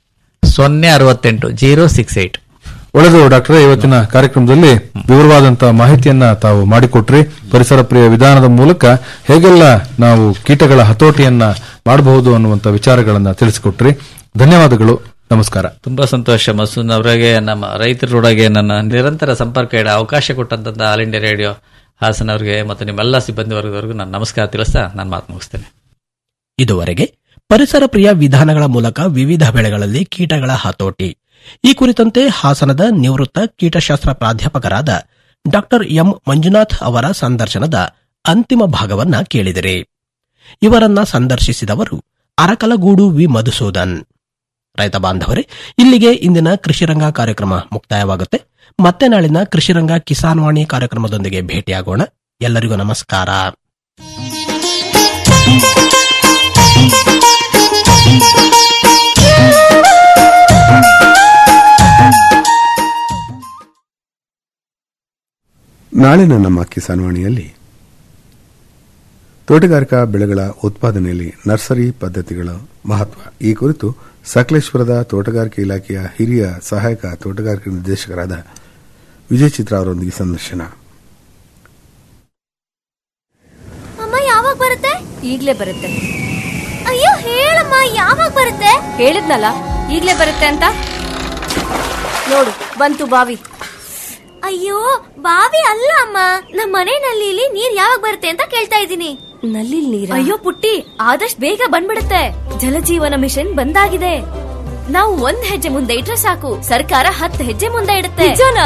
ಸೊನ್ನೆ ಅರವತ್ತೆಂಟು ಜೀರೋ ಸಿಕ್ಸ್ ಏಟ್ ಒಳ್ಳೆದು ಡಾಕ್ಟರ್ ಇವತ್ತಿನ ಕಾರ್ಯಕ್ರಮದಲ್ಲಿ ವಿವರವಾದಂತಹ ಮಾಹಿತಿಯನ್ನ ತಾವು ಮಾಡಿಕೊಟ್ರಿ ಪರಿಸರ ಪ್ರಿಯ ವಿಧಾನದ ಮೂಲಕ ಹೇಗೆಲ್ಲ ನಾವು ಕೀಟಗಳ ಹತೋಟಿಯನ್ನ ಮಾಡಬಹುದು ಅನ್ನುವಂತ ವಿಚಾರಗಳನ್ನ ತಿಳಿಸಿಕೊಟ್ರಿ ಧನ್ಯವಾದಗಳು ನಮಸ್ಕಾರ ತುಂಬಾ ಸಂತೋಷ ಮಸೂನ್ ಅವರಿಗೆ ನಮ್ಮ ರೈತರೊಳಗೆ ನನ್ನ ನಿರಂತರ ಸಂಪರ್ಕ ಇಡ ಅವಕಾಶ ಕೊಟ್ಟಂತ ಆಲ್ ಇಂಡಿಯಾ ರೇಡಿಯೋ ಹಾಸನ್ ಅವರಿಗೆ ಮತ್ತು ನಿಮ್ಮೆಲ್ಲ ಸಿಬ್ಬಂದಿ ವರ್ಗದವರೆಗೂ ನಾನು ನಮಸ್ಕಾರ ತಿಳಿಸ್ತಾ ನಾನು ಮಾತು ಮುಗಿಸ್ತೇನೆ ಇದುವರೆಗೆ ಪರಿಸರ ಪ್ರಿಯ ವಿಧಾನಗಳ ಮೂಲಕ ವಿವಿಧ ಬೆಳೆಗಳಲ್ಲಿ ಕೀಟಗಳ ಹತೋಟಿ ಈ ಕುರಿತಂತೆ ಹಾಸನದ ನಿವೃತ್ತ ಕೀಟಶಾಸ್ತ್ರ ಪ್ರಾಧ್ಯಾಪಕರಾದ ಡಾಕ್ಟರ್ ಎಂ ಮಂಜುನಾಥ್ ಅವರ ಸಂದರ್ಶನದ ಅಂತಿಮ ಭಾಗವನ್ನ ಕೇಳಿದಿರಿ ಇವರನ್ನ ಸಂದರ್ಶಿಸಿದವರು ಅರಕಲಗೂಡು ವಿ ಮಧುಸೂದನ್ ರೈತ ಬಾಂಧವರೇ ಇಲ್ಲಿಗೆ ಇಂದಿನ ಕೃಷಿರಂಗ ಕಾರ್ಯಕ್ರಮ ಮುಕ್ತಾಯವಾಗುತ್ತೆ ಮತ್ತೆ ನಾಳಿನ ಕೃಷಿರಂಗ ಕಿಸಾನ್ ವಾಣಿ ಕಾರ್ಯಕ್ರಮದೊಂದಿಗೆ ಭೇಟಿಯಾಗೋಣ ಎಲ್ಲರಿಗೂ ನಮಸ್ಕಾರ ನಾಳಿನ ನಮ್ಮ ಕಿಸಾನ್ವಾಣಿಯಲ್ಲಿ ತೋಟಗಾರಿಕಾ ಬೆಳೆಗಳ ಉತ್ಪಾದನೆಯಲ್ಲಿ ನರ್ಸರಿ ಪದ್ಧತಿಗಳ ಮಹತ್ವ ಈ ಕುರಿತು ಸಕಲೇಶ್ವರದ ತೋಟಗಾರಿಕೆ ಇಲಾಖೆಯ ಹಿರಿಯ ಸಹಾಯಕ ತೋಟಗಾರಿಕೆ ನಿರ್ದೇಶಕರಾದ ವಿಜಯ್ ಚಿತ್ರ ಅವರೊಂದಿಗೆ ಸಂದರ್ಶನ ಅಮ್ಮ ಯಾವಾಗ ಬರುತ್ತೆ ಈಗ್ಲೇ ಬರುತ್ತೆ ಅಯ್ಯೋ ಹೇಳಮ್ಮ ಯಾವಾಗ ಬರುತ್ತೆ ಹೇಳಿದ್ನಲ್ಲ ಈಗ್ಲೇ ಬರುತ್ತೆ ಅಂತ ನೋಡು ಬಂತು ಬಾವಿ ಅಯ್ಯೋ ಬಾವಿ ಅಲ್ಲ ಅಮ್ಮ ನಮ್ಮ ಮನೆ ನಲ್ಲಿಲಿ ನೀರ್ ಯಾವಾಗ ಬರುತ್ತೆ ಅಂತ ಕೇಳ್ತಾ ಇದ್ದೀನಿ ನಲ್ಲಿ ನೀರ ಅಯ್ಯೋ ಪುಟ್ಟಿ ಆದಷ್ಟು ಬೇಗ ಬಂದ್ಬಿಡುತ್ತೆ ಜಲಜೀವನ ಮಿಷನ್ ಬಂದಾಗಿದೆ ನಾವು ಒಂದ್ ಹೆಜ್ಜೆ ಮುಂದೆ ಇಟ್ರೆ ಸಾಕು ಸರ್ಕಾರ ಹತ್ತು ಹೆಜ್ಜೆ ಮುಂದೆ ಇಡುತ್ತೆ ನಿಜನಾ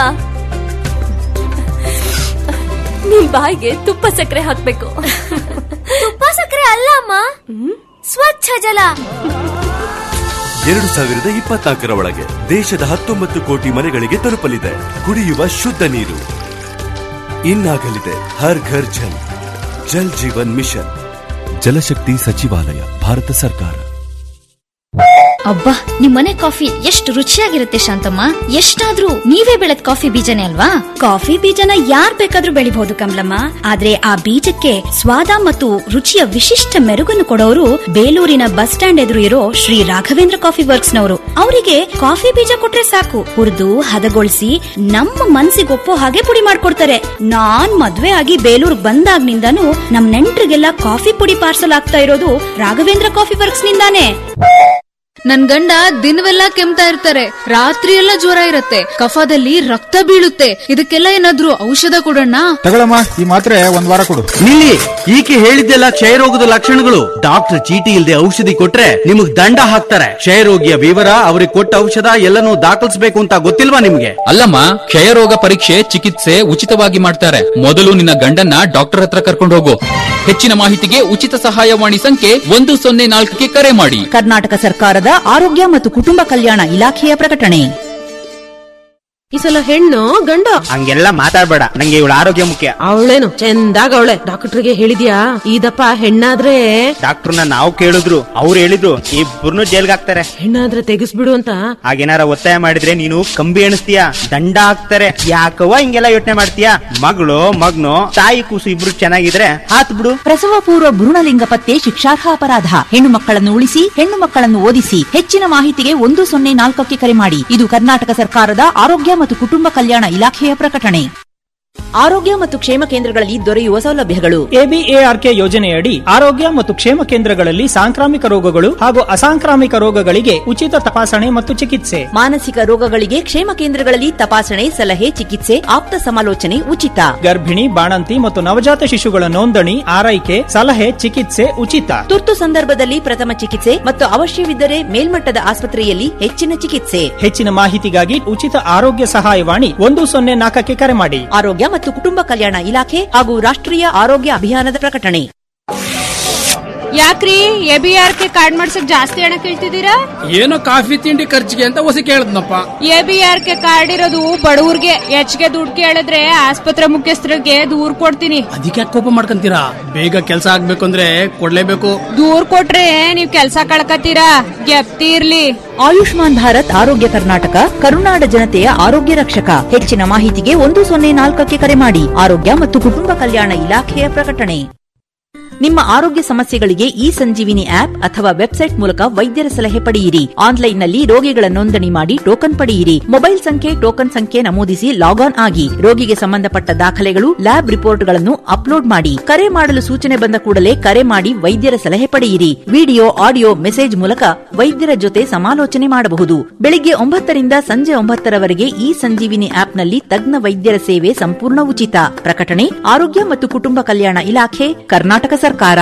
ನಿಮ್ ಬಾಯಿಗೆ ತುಪ್ಪ ಸಕ್ಕರೆ ಹಾಕ್ಬೇಕು ತುಪ್ಪ ಸಕ್ಕರೆ ಅಲ್ಲ ಅಮ್ಮ ಸ್ವಚ್ಛ ಜಲ ಎರಡು ಸಾವಿರದ ಇಪ್ಪತ್ನಾಲ್ಕರ ಒಳಗೆ ದೇಶದ ಹತ್ತೊಂಬತ್ತು ಕೋಟಿ ಮನೆಗಳಿಗೆ ತಲುಪಲಿದೆ ಕುಡಿಯುವ ಶುದ್ಧ ನೀರು ಇನ್ನಾಗಲಿದೆ ಹರ್ ಘರ್ ಜಲ್ ಜಲ್ ಜೀವನ್ ಮಿಷನ್ ಜಲಶಕ್ತಿ ಸಚಿವಾಲಯ ಭಾರತ ಸರ್ಕಾರ ಅಬ್ಬಾ ನಿಮ್ಮನೆ ಕಾಫಿ ಎಷ್ಟು ರುಚಿಯಾಗಿರುತ್ತೆ ಶಾಂತಮ್ಮ ಎಷ್ಟಾದ್ರೂ ನೀವೇ ಬೆಳೆದ ಕಾಫಿ ಬೀಜನೇ ಅಲ್ವಾ ಕಾಫಿ ಬೀಜನ ಯಾರ್ ಬೇಕಾದ್ರೂ ಬೆಳಿಬಹುದು ಕಮಲಮ್ಮ ಆದ್ರೆ ಆ ಬೀಜಕ್ಕೆ ಸ್ವಾದ ಮತ್ತು ರುಚಿಯ ವಿಶಿಷ್ಟ ಮೆರುಗನ್ನು ಕೊಡೋರು ಬೇಲೂರಿನ ಬಸ್ ಸ್ಟ್ಯಾಂಡ್ ಎದುರು ಇರೋ ಶ್ರೀ ರಾಘವೇಂದ್ರ ಕಾಫಿ ವರ್ಕ್ಸ್ ನವರು ಅವರಿಗೆ ಕಾಫಿ ಬೀಜ ಕೊಟ್ರೆ ಸಾಕು ಹುರಿದು ಹದಗೊಳಿಸಿ ನಮ್ಮ ಮನ್ಸಿಗೆ ಒಪ್ಪೋ ಹಾಗೆ ಪುಡಿ ಮಾಡ್ಕೊಡ್ತಾರೆ ನಾನ್ ಮದ್ವೆ ಆಗಿ ಬೇಲೂರ್ ಬಂದಾಗ್ನಿಂದಾನು ನಮ್ ನೆಂಟ್ರಿಗೆಲ್ಲ ಕಾಫಿ ಪುಡಿ ಪಾರ್ಸಲ್ ಆಗ್ತಾ ಇರೋದು ರಾಘವೇಂದ್ರ ಕಾಫಿ ವರ್ಕ್ಸ್ ನಿಂದಾನೇ ನನ್ ಗಂಡ ದಿನವೆಲ್ಲ ಕೆಮ್ತಾ ಇರ್ತಾರೆ ರಾತ್ರಿ ಎಲ್ಲ ಜ್ವರ ಇರತ್ತೆ ಕಫದಲ್ಲಿ ರಕ್ತ ಬೀಳುತ್ತೆ ಇದಕ್ಕೆಲ್ಲ ಏನಾದ್ರೂ ಔಷಧ ಕೊಡೋಣ ತಗೊಳಮ್ಮ ಈ ಮಾತ್ರೆ ಒಂದ್ ವಾರ ಕೊಡು ನಿಲ್ಲಿ ಈಕೆ ಹೇಳಿದ್ದೆಲ್ಲ ಕ್ಷಯರೋಗದ ಲಕ್ಷಣಗಳು ಡಾಕ್ಟರ್ ಚೀಟಿ ಇಲ್ಲದೆ ಔಷಧಿ ಕೊಟ್ರೆ ನಿಮಗ್ ದಂಡ ಹಾಕ್ತಾರೆ ಕ್ಷಯರೋಗಿಯ ವಿವರ ಅವ್ರಿಗೆ ಕೊಟ್ಟ ಔಷಧ ಎಲ್ಲನೂ ದಾಖಲಿಸಬೇಕು ಅಂತ ಗೊತ್ತಿಲ್ವಾ ನಿಮ್ಗೆ ಅಲ್ಲಮ್ಮ ಕ್ಷಯರೋಗ ಪರೀಕ್ಷೆ ಚಿಕಿತ್ಸೆ ಉಚಿತವಾಗಿ ಮಾಡ್ತಾರೆ ಮೊದಲು ನಿನ್ನ ಗಂಡನ್ನ ಡಾಕ್ಟರ್ ಹತ್ರ ಕರ್ಕೊಂಡು ಹೋಗು ಹೆಚ್ಚಿನ ಮಾಹಿತಿಗೆ ಉಚಿತ ಸಹಾಯವಾಣಿ ಸಂಖ್ಯೆ ಒಂದು ಸೊನ್ನೆ ನಾಲ್ಕಕ್ಕೆ ಕರೆ ಮಾಡಿ ಕರ್ನಾಟಕ ಸರ್ಕಾರದ ಆರೋಗ್ಯ ಮತ್ತು ಕುಟುಂಬ ಕಲ್ಯಾಣ ಇಲಾಖೆಯ ಪ್ರಕಟಣೆ ಈ ಸಲ ಹೆಣ್ಣು ಗಂಡು ಹಂಗೆಲ್ಲ ಮಾತಾಡ್ಬೇಡ ನಂಗೆ ಇವಳ ಆರೋಗ್ಯ ಮುಖ್ಯ ಅವಳೇನು ಚಂದಾಗ ಅವಳೆ ಡಾಕ್ಟರ್ಗೆ ಹೇಳಿದ್ಯಾ ಇದಪ್ಪ ಹೆಣ್ಣಾದ್ರೆ ಡಾಕ್ಟರ್ನ ನಾವು ಕೇಳಿದ್ರು ಅವ್ರು ಹೇಳಿದ್ರು ಇಬ್ಬರನ್ನು ಜೈಲ್ಗೆ ಹಾಕ್ತಾರೆ ಹೆಣ್ಣಾದ್ರೆ ತೆಗಿಸ್ಬಿಡು ಅಂತ ಹಾಗೇನಾರ ಒತ್ತಾಯ ಮಾಡಿದ್ರೆ ನೀನು ಕಂಬಿ ಎಣಿಸ್ತೀಯ ದಂಡ ಹಾಕ್ತಾರೆ ಯಾಕವ್ವ ಹಿಂಗೆಲ್ಲ ಯೋಚನೆ ಮಾಡ್ತೀಯ ಮಗಳು ಮಗ್ನು ತಾಯಿ ಕೂಸು ಇಬ್ರು ಚೆನ್ನಾಗಿದ್ರೆ ಹಾತ್ ಬಿಡು ಪ್ರಸವ ಪೂರ್ವ ಭ್ರೂಣಲಿಂಗ ಪತ್ತೆ ಶಿಕ್ಷಾರ್ಹ ಅಪರಾಧ ಹೆಣ್ಣು ಮಕ್ಕಳನ್ನು ಉಳಿಸಿ ಹೆಣ್ಣು ಮಕ್ಕಳನ್ನು ಓದಿಸಿ ಹೆಚ್ಚಿನ ಮಾಹಿತಿಗೆ ಒಂದು ಸೊನ್ನೆ ನಾಲ್ಕಕ್ಕೆ ಕರೆ ಮಾಡಿ ಇದು ಕರ್ನಾಟಕ ಸರ್ಕಾರದ ಆರೋಗ್ಯ ಮತ್ತು ಕುಟುಂಬ ಕಲ್ಯಾಣ ಇಲಾಖೆಯ ಪ್ರಕಟಣೆ ಆರೋಗ್ಯ ಮತ್ತು ಕ್ಷೇಮ ಕೇಂದ್ರಗಳಲ್ಲಿ ದೊರೆಯುವ ಸೌಲಭ್ಯಗಳು ಎಬಿಎಆರ್ಕೆ ಯೋಜನೆಯಡಿ ಆರೋಗ್ಯ ಮತ್ತು ಕ್ಷೇಮ ಕೇಂದ್ರಗಳಲ್ಲಿ ಸಾಂಕ್ರಾಮಿಕ ರೋಗಗಳು ಹಾಗೂ ಅಸಾಂಕ್ರಾಮಿಕ ರೋಗಗಳಿಗೆ ಉಚಿತ ತಪಾಸಣೆ ಮತ್ತು ಚಿಕಿತ್ಸೆ ಮಾನಸಿಕ ರೋಗಗಳಿಗೆ ಕ್ಷೇಮ ಕೇಂದ್ರಗಳಲ್ಲಿ ತಪಾಸಣೆ ಸಲಹೆ ಚಿಕಿತ್ಸೆ ಆಪ್ತ ಸಮಾಲೋಚನೆ ಉಚಿತ ಗರ್ಭಿಣಿ ಬಾಣಂತಿ ಮತ್ತು ನವಜಾತ ಶಿಶುಗಳ ನೋಂದಣಿ ಆರೈಕೆ ಸಲಹೆ ಚಿಕಿತ್ಸೆ ಉಚಿತ ತುರ್ತು ಸಂದರ್ಭದಲ್ಲಿ ಪ್ರಥಮ ಚಿಕಿತ್ಸೆ ಮತ್ತು ಅವಶ್ಯವಿದ್ದರೆ ಮೇಲ್ಮಟ್ಟದ ಆಸ್ಪತ್ರೆಯಲ್ಲಿ ಹೆಚ್ಚಿನ ಚಿಕಿತ್ಸೆ ಹೆಚ್ಚಿನ ಮಾಹಿತಿಗಾಗಿ ಉಚಿತ ಆರೋಗ್ಯ ಸಹಾಯವಾಣಿ ಒಂದು ಸೊನ್ನೆ ನಾಲ್ಕಕ್ಕೆ ಕರೆ ಮಾಡಿ ಆರೋಗ್ಯ ಮತ್ತು ಕುಟುಂಬ ಕಲ್ಯಾಣ ಇಲಾಖೆ ಹಾಗೂ ರಾಷ್ಟ್ರೀಯ ಆರೋಗ್ಯ ಅಭಿಯಾನದ ಪ್ರಕಟಣೆ ಯಾಕ್ರಿ ಎಬಿಆರ್ಕೆ ಕಾರ್ಡ್ ಮಾಡ್ಸಕ್ ಜಾಸ್ತಿ ಹಣ ಕೇಳ್ತಿದ್ದೀರಾ ಏನೋ ಕಾಫಿ ತಿಂಡಿ ಖರ್ಚಿಗೆ ಅಂತ ಹೊಸ ಕೇಳದ್ನಪ್ಪ ಎಬಿಆರ್ಕೆ ಕಾರ್ಡ್ ಇರೋದು ಬಡವ್ರಿಗೆ ಹೆಚ್ಚಿಗೆ ದುಡ್ಡು ಕೇಳಿದ್ರೆ ಆಸ್ಪತ್ರೆ ಮುಖ್ಯಸ್ಥರಿಗೆ ದೂರ್ ಕೊಡ್ತೀನಿ ಅದಕ್ಕೆ ಕೋಪ ಮಾಡ್ಕೊಂತೀರಾ ಬೇಗ ಕೆಲಸ ಆಗ್ಬೇಕು ಅಂದ್ರೆ ಕೊಡ್ಲೇಬೇಕು ದೂರ್ ಕೊಟ್ರೆ ನೀವ್ ಕೆಲ್ಸ ಕಳ್ಕತ್ತೀರಾ ಗೆಪ್ತಿ ಇರ್ಲಿ ಆಯುಷ್ಮಾನ್ ಭಾರತ್ ಆರೋಗ್ಯ ಕರ್ನಾಟಕ ಕರುನಾಡ ಜನತೆಯ ಆರೋಗ್ಯ ರಕ್ಷಕ ಹೆಚ್ಚಿನ ಮಾಹಿತಿಗೆ ಒಂದು ಸೊನ್ನೆ ನಾಲ್ಕಕ್ಕೆ ಕರೆ ಮಾಡಿ ಆರೋಗ್ಯ ಮತ್ತು ಕುಟುಂಬ ಕಲ್ಯಾಣ ಇಲಾಖೆಯ ಪ್ರಕಟಣೆ ನಿಮ್ಮ ಆರೋಗ್ಯ ಸಮಸ್ಯೆಗಳಿಗೆ ಈ ಸಂಜೀವಿನಿ ಆಪ್ ಅಥವಾ ವೆಬ್ಸೈಟ್ ಮೂಲಕ ವೈದ್ಯರ ಸಲಹೆ ಪಡೆಯಿರಿ ಆನ್ಲೈನ್ನಲ್ಲಿ ರೋಗಿಗಳ ನೋಂದಣಿ ಮಾಡಿ ಟೋಕನ್ ಪಡೆಯಿರಿ ಮೊಬೈಲ್ ಸಂಖ್ಯೆ ಟೋಕನ್ ಸಂಖ್ಯೆ ನಮೂದಿಸಿ ಲಾಗ್ ಆನ್ ಆಗಿ ರೋಗಿಗೆ ಸಂಬಂಧಪಟ್ಟ ದಾಖಲೆಗಳು ಲ್ಯಾಬ್ ರಿಪೋರ್ಟ್ಗಳನ್ನು ಅಪ್ಲೋಡ್ ಮಾಡಿ ಕರೆ ಮಾಡಲು ಸೂಚನೆ ಬಂದ ಕೂಡಲೇ ಕರೆ ಮಾಡಿ ವೈದ್ಯರ ಸಲಹೆ ಪಡೆಯಿರಿ ವಿಡಿಯೋ ಆಡಿಯೋ ಮೆಸೇಜ್ ಮೂಲಕ ವೈದ್ಯರ ಜೊತೆ ಸಮಾಲೋಚನೆ ಮಾಡಬಹುದು ಬೆಳಿಗ್ಗೆ ಒಂಬತ್ತರಿಂದ ಸಂಜೆ ಒಂಬತ್ತರವರೆಗೆ ಈ ಸಂಜೀವಿನಿ ಆಪ್ನಲ್ಲಿ ತಜ್ಞ ವೈದ್ಯರ ಸೇವೆ ಸಂಪೂರ್ಣ ಉಚಿತ ಪ್ರಕಟಣೆ ಆರೋಗ್ಯ ಮತ್ತು ಕುಟುಂಬ ಕಲ್ಯಾಣ ಇಲಾಖೆ ಕರ್ನಾಟಕ ಸರ್ಕಾರ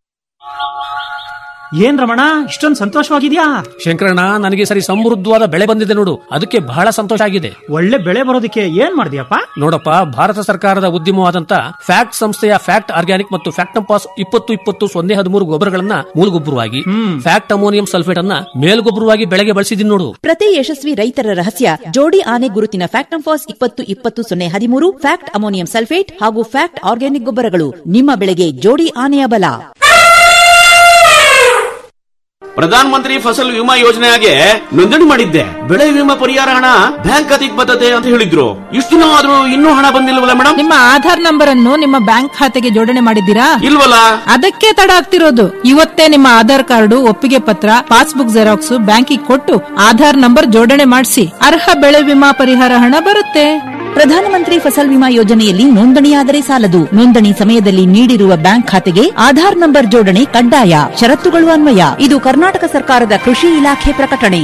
ಏನ್ ರಮಣ ಇಷ್ಟೊಂದು ಸಂತೋಷವಾಗಿದ್ಯಾ ಶಂಕರಣ್ಣ ನನಗೆ ಸರಿ ಸಮೃದ್ಧವಾದ ಬೆಳೆ ಬಂದಿದೆ ನೋಡು ಅದಕ್ಕೆ ಬಹಳ ಸಂತೋಷ ಆಗಿದೆ ಒಳ್ಳೆ ಬೆಳೆ ಬರೋದಕ್ಕೆ ಏನ್ ಮಾಡಿದ್ಯಪ್ಪ ನೋಡಪ್ಪ ಭಾರತ ಸರ್ಕಾರದ ಉದ್ಯಮವಾದಂತ ಫ್ಯಾಕ್ಟ್ ಸಂಸ್ಥೆಯ ಫ್ಯಾಕ್ಟ್ ಆರ್ಗ್ಯಾನಿಕ್ ಮತ್ತು ಫ್ಯಾಕ್ಟಂಪಾಸ್ ಇಪ್ಪತ್ತು ಇಪ್ಪತ್ತು ಸೊನ್ನೆ ಹದಿಮೂರು ಗೊಬ್ಬರಗಳನ್ನ ಮೂಲಗೊಬ್ಬರವಾಗಿ ಫ್ಯಾಕ್ಟ್ ಅಮೋನಿಯಂ ಸಲ್ಫೇಟ್ ಅನ್ನ ಮೇಲ್ಗೊಬ್ಬರವಾಗಿ ಬೆಳೆಗೆ ಬಳಸಿದೀನಿ ನೋಡು ಪ್ರತಿ ಯಶಸ್ವಿ ರೈತರ ರಹಸ್ಯ ಜೋಡಿ ಆನೆ ಗುರುತಿನ ಫ್ಯಾಕ್ಟಂಫಾಸ್ ಇಪ್ಪತ್ತು ಇಪ್ಪತ್ತು ಸೊನ್ನೆ ಹದಿಮೂರು ಫ್ಯಾಕ್ಟ್ ಅಮೋನಿಯಂ ಸಲ್ಫೇಟ್ ಹಾಗೂ ಫ್ಯಾಕ್ಟ್ ಆರ್ಗ್ಯಾನಿಕ್ ಗೊಬ್ಬರಗಳು ನಿಮ್ಮ ಬೆಳೆಗೆ ಜೋಡಿ ಆನೆಯ ಬಲ ಪ್ರಧಾನ ಮಂತ್ರಿ ಫಸಲ್ ವಿಮಾ ಯೋಜನೆಗೆ ನೋಂದಣಿ ಮಾಡಿದ್ದೆ ಬೆಳೆ ವಿಮಾ ಪರಿಹಾರ ಹಣ ಬ್ಯಾಂಕ್ ಖಾತೆಗೆ ಬರ್ತದೆ ಅಂತ ಹೇಳಿದ್ರು ಇಷ್ಟು ದಿನ ಆದ್ರೂ ಇನ್ನೂ ಹಣ ಬಂದಿಲ್ವಲ್ಲ ಮೇಡಮ್ ನಿಮ್ಮ ಆಧಾರ್ ನಂಬರ್ ಅನ್ನು ನಿಮ್ಮ ಬ್ಯಾಂಕ್ ಖಾತೆಗೆ ಜೋಡಣೆ ಮಾಡಿದ್ದೀರಾ ಇಲ್ವಲ್ಲ ಅದಕ್ಕೆ ತಡ ಆಗ್ತಿರೋದು ಇವತ್ತೇ ನಿಮ್ಮ ಆಧಾರ್ ಕಾರ್ಡು ಒಪ್ಪಿಗೆ ಪತ್ರ ಪಾಸ್ಬುಕ್ ಜೆರಾಕ್ಸ್ ಬ್ಯಾಂಕಿಗೆ ಕೊಟ್ಟು ಆಧಾರ್ ನಂಬರ್ ಜೋಡಣೆ ಮಾಡಿಸಿ ಅರ್ಹ ಬೆಳೆ ವಿಮಾ ಪರಿಹಾರ ಹಣ ಬರುತ್ತೆ ಪ್ರಧಾನಮಂತ್ರಿ ಫಸಲ್ ವಿಮಾ ಯೋಜನೆಯಲ್ಲಿ ನೋಂದಣಿಯಾದರೆ ಸಾಲದು ನೋಂದಣಿ ಸಮಯದಲ್ಲಿ ನೀಡಿರುವ ಬ್ಯಾಂಕ್ ಖಾತೆಗೆ ಆಧಾರ್ ನಂಬರ್ ಜೋಡಣೆ ಕಡ್ಡಾಯ ಷರತ್ತುಗಳು ಅನ್ವಯ ಇದು ಕರ್ನಾಟಕ ಸರ್ಕಾರದ ಕೃಷಿ ಇಲಾಖೆ ಪ್ರಕಟಣೆ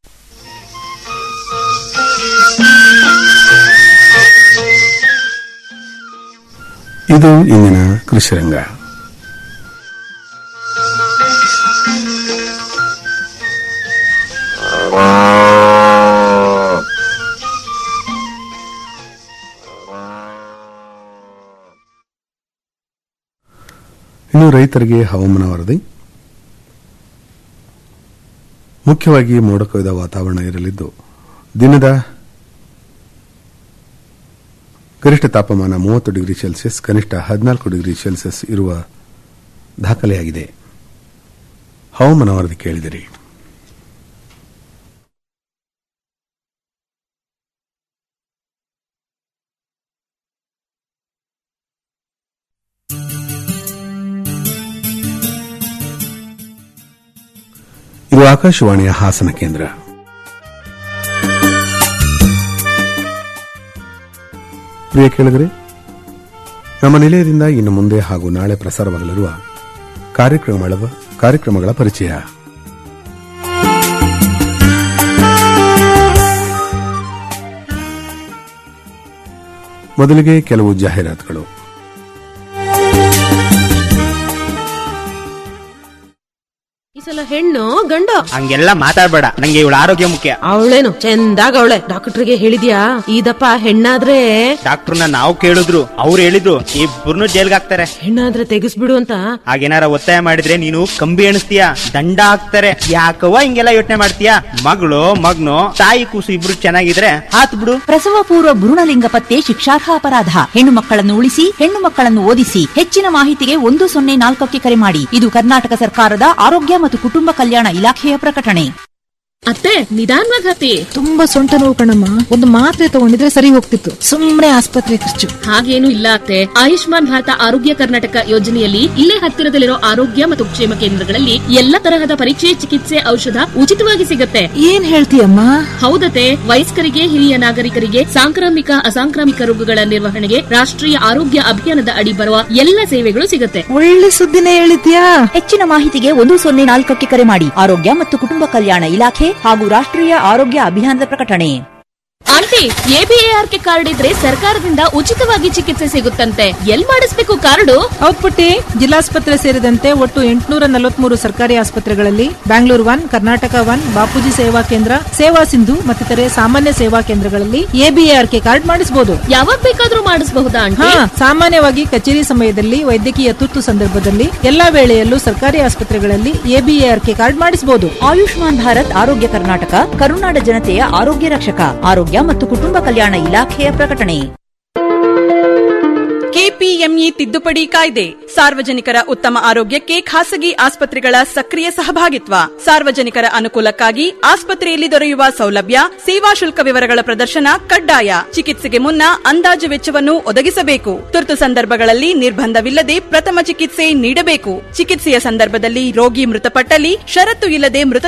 ಇದು ಇಂದಿನ ಕೃಷಿರಂಗ ಇನ್ನು ರೈತರಿಗೆ ಹವಾಮಾನ ವರದಿ ಮುಖ್ಯವಾಗಿ ಮೋಡ ಕವಿದ ವಾತಾವರಣ ಇರಲಿದ್ದು ದಿನದ ಗರಿಷ್ಠ ತಾಪಮಾನ ಮೂವತ್ತು ಡಿಗ್ರಿ ಸೆಲ್ಸಿಯಸ್ ಕನಿಷ್ಠ ಹದಿನಾಲ್ಕು ಡಿಗ್ರಿ ಸೆಲ್ಸಿಯಸ್ ಇರುವ ದಾಖಲೆಯಾಗಿದೆ ಹವಾಮಾನ ವರದಿ ಕೇಳಿದಿರಿ ಆಕಾಶವಾಣಿಯ ಹಾಸನ ಕೇಂದ್ರ ಪ್ರಿಯ ಕೇಳಿದರೆ ನಮ್ಮ ನಿಲಯದಿಂದ ಇನ್ನು ಮುಂದೆ ಹಾಗೂ ನಾಳೆ ಪ್ರಸಾರವಾಗಲಿರುವ ಕಾರ್ಯಕ್ರಮಗಳ ಕಾರ್ಯಕ್ರಮಗಳ ಪರಿಚಯ ಮೊದಲಿಗೆ ಕೆಲವು ಜಾಹೀರಾತುಗಳು ಈ ಸಲ ಹೆಣ್ಣು ಗಂಡ ಹಂಗೆಲ್ಲ ಮಾತಾಡ್ಬೇಡ ನಂಗೆ ಇವಳ ಆರೋಗ್ಯ ಮುಖ್ಯ ಅವಳೇನು ಚಂದಾಗ ಅವಳೆ ಡಾಕ್ಟರ್ಗೆ ಹೇಳಿದ್ಯಾ ಇದಪ್ಪ ಹೆಣ್ಣಾದ್ರೆ ಡಾಕ್ಟರ್ನ ನಾವು ಕೇಳಿದ್ರು ಅವ್ರು ಹೇಳಿದ್ರು ಇಬ್ಬರನ್ನು ಜೈಲ್ಗೆ ಹಾಕ್ತಾರೆ ಹೆಣ್ಣಾದ್ರೆ ತೆಗಿಸ್ಬಿಡು ಅಂತ ಹಾಗೇನಾರ ಒತ್ತಾಯ ಮಾಡಿದ್ರೆ ನೀನು ಕಂಬಿ ಎಣಿಸ್ತೀಯ ದಂಡ ಹಾಕ್ತಾರೆ ಯಾಕವ್ವ ಹಿಂಗೆಲ್ಲ ಯೋಚನೆ ಮಾಡ್ತೀಯ ಮಗಳು ಮಗ್ನು ತಾಯಿ ಕೂಸು ಇಬ್ರು ಚೆನ್ನಾಗಿದ್ರೆ ಹಾತ್ ಬಿಡು ಪ್ರಸವ ಪೂರ್ವ ಭ್ರೂಣಲಿಂಗ ಪತ್ತೆ ಶಿಕ್ಷಾರ್ಹ ಅಪರಾಧ ಹೆಣ್ಣು ಮಕ್ಕಳನ್ನು ಉಳಿಸಿ ಹೆಣ್ಣು ಮಕ್ಕಳನ್ನು ಓದಿಸಿ ಹೆಚ್ಚಿನ ಮಾಹಿತಿಗೆ ಒಂದು ಸೊನ್ನೆ ನಾಲ್ಕಕ್ಕೆ ಕರೆ ಮಾಡಿ ಇದು ಕರ್ನಾಟಕ ಸರ್ಕಾರದ ಆರೋಗ್ಯ ಮತ್ತು ಕುಟುಂಬ ಕಲ್ಯಾಣ ಇಲಾಖೆಯ ಪ್ರಕಟಣೆ ಅತ್ತೆ ನಿಧಾನವಾಗಿ ಹತ್ತಿ ತುಂಬಾ ಸೊಂಟ ನೋವು ಕಣಮ್ಮ ಒಂದು ಮಾತ್ರೆ ತಗೊಂಡಿದ್ರೆ ಸರಿ ಹೋಗ್ತಿತ್ತು ಸುಮ್ನೆ ಆಸ್ಪತ್ರೆ ಖರ್ಚು ಹಾಗೇನು ಇಲ್ಲ ಅತ್ತೆ ಆಯುಷ್ಮಾನ್ ಭಾರತ ಆರೋಗ್ಯ ಕರ್ನಾಟಕ ಯೋಜನೆಯಲ್ಲಿ ಇಲ್ಲೇ ಹತ್ತಿರದಲ್ಲಿರೋ ಆರೋಗ್ಯ ಮತ್ತು ಕ್ಷೇಮ ಕೇಂದ್ರಗಳಲ್ಲಿ ಎಲ್ಲ ತರಹದ ಪರೀಕ್ಷೆ ಚಿಕಿತ್ಸೆ ಔಷಧ ಉಚಿತವಾಗಿ ಸಿಗುತ್ತೆ ಏನ್ ಹೇಳ್ತೀಯಮ್ಮ ಹೌದತೆ ವಯಸ್ಕರಿಗೆ ಹಿರಿಯ ನಾಗರಿಕರಿಗೆ ಸಾಂಕ್ರಾಮಿಕ ಅಸಾಂಕ್ರಾಮಿಕ ರೋಗಗಳ ನಿರ್ವಹಣೆಗೆ ರಾಷ್ಟ್ರೀಯ ಆರೋಗ್ಯ ಅಭಿಯಾನದ ಅಡಿ ಬರುವ ಎಲ್ಲ ಸೇವೆಗಳು ಸಿಗುತ್ತೆ ಒಳ್ಳೆ ಸುದ್ದಿನೇ ಹೇಳಿದ್ಯಾ ಹೆಚ್ಚಿನ ಮಾಹಿತಿಗೆ ಒಂದು ಸೊನ್ನೆ ನಾಲ್ಕಕ್ಕೆ ಕರೆ ಮಾಡಿ ಆರೋಗ್ಯ ಮತ್ತು ಕುಟುಂಬ ಕಲ್ಯಾಣ ಇಲಾಖೆ ಹಾಗೂ ರಾಷ್ಟ್ರೀಯ ಆರೋಗ್ಯ ಅಭಿಯಾನದ ಪ್ರಕಟಣೆ ಆಂಟಿ ಎಬಿಎಆರ್ಕೆ ಕಾರ್ಡ್ ಇದ್ರೆ ಸರ್ಕಾರದಿಂದ ಉಚಿತವಾಗಿ ಚಿಕಿತ್ಸೆ ಸಿಗುತ್ತಂತೆ ಎಲ್ ಮಾಡಿಸ್ಬೇಕು ಕಾರ್ಡು ಹೌದ್ ಪುಟ್ಟಿ ಜಿಲ್ಲಾಸ್ಪತ್ರೆ ಸೇರಿದಂತೆ ಒಟ್ಟು ಎಂಟುನೂರ ನಲವತ್ಮೂರು ಸರ್ಕಾರಿ ಆಸ್ಪತ್ರೆಗಳಲ್ಲಿ Bangalore one Karnataka one Bapuji Seva Kendra ಸೇವಾ ಸಿಂಧು ಮತ್ತಿತರೆ ಸಾಮಾನ್ಯ ಸೇವಾ ಕೇಂದ್ರಗಳಲ್ಲಿ ಎಬಿಎಆರ್ಕೆ ಕಾರ್ಡ್ ಮಾಡಿಸಬಹುದು ಯಾವಾಗ ಬೇಕಾದ್ರೂ ಮಾಡಿಸಬಹುದಾ ಹಾ ಆಂಟಿ ಸಾಮಾನ್ಯವಾಗಿ ಕಚೇರಿ ಸಮಯದಲ್ಲಿ ವೈದ್ಯಕೀಯ ತುರ್ತು ಸಂದರ್ಭದಲ್ಲಿ ಎಲ್ಲಾ ವೇಳೆಯಲ್ಲೂ ಸರ್ಕಾರಿ ಆಸ್ಪತ್ರೆಗಳಲ್ಲಿ ಎಬಿಎಆರ್ಕೆ ಕಾರ್ಡ್ ಮಾಡಿಸಬಹುದು ಆಯುಷ್ಮಾನ್ ಭಾರತ್ ಆರೋಗ್ಯ ಕರ್ನಾಟಕ ಕರುನಾಡ ಜನತೆಯ ಆರೋಗ್ಯ ರಕ್ಷಕ ಆರೋಗ್ಯ ಮತ್ತು ಕುಟುಂಬ ಕಲ್ಯಾಣ ಇಲಾಖೆಯ ಪ್ರಕಟಣೆ ಕೆಪಿಎಂಇ ತಿದ್ದುಪಡಿ ಕಾಯ್ದೆ ಸಾರ್ವಜನಿಕರ ಉತ್ತಮ ಆರೋಗ್ಯಕ್ಕೆ ಖಾಸಗಿ ಆಸ್ಪತ್ರೆಗಳ ಸಕ್ರಿಯ ಸಹಭಾಗಿತ್ವ ಸಾರ್ವಜನಿಕರ ಅನುಕೂಲಕ್ಕಾಗಿ ಆಸ್ಪತ್ರೆಯಲ್ಲಿ ದೊರೆಯುವ ಸೌಲಭ್ಯ ಸೇವಾ ಶುಲ್ಕ ವಿವರಗಳ ಪ್ರದರ್ಶನ ಕಡ್ಡಾಯ ಚಿಕಿತ್ಸೆಗೆ ಮುನ್ನ ಅಂದಾಜು ವೆಚ್ಚವನ್ನು ಒದಗಿಸಬೇಕು ತುರ್ತು ಸಂದರ್ಭಗಳಲ್ಲಿ ನಿರ್ಬಂಧವಿಲ್ಲದೆ ಪ್ರಥಮ ಚಿಕಿತ್ಸೆ ನೀಡಬೇಕು ಚಿಕಿತ್ಸೆಯ ಸಂದರ್ಭದಲ್ಲಿ ರೋಗಿ ಮೃತಪಟ್ಟಲ್ಲಿ ಷರತ್ತು ಇಲ್ಲದೆ ಮೃತ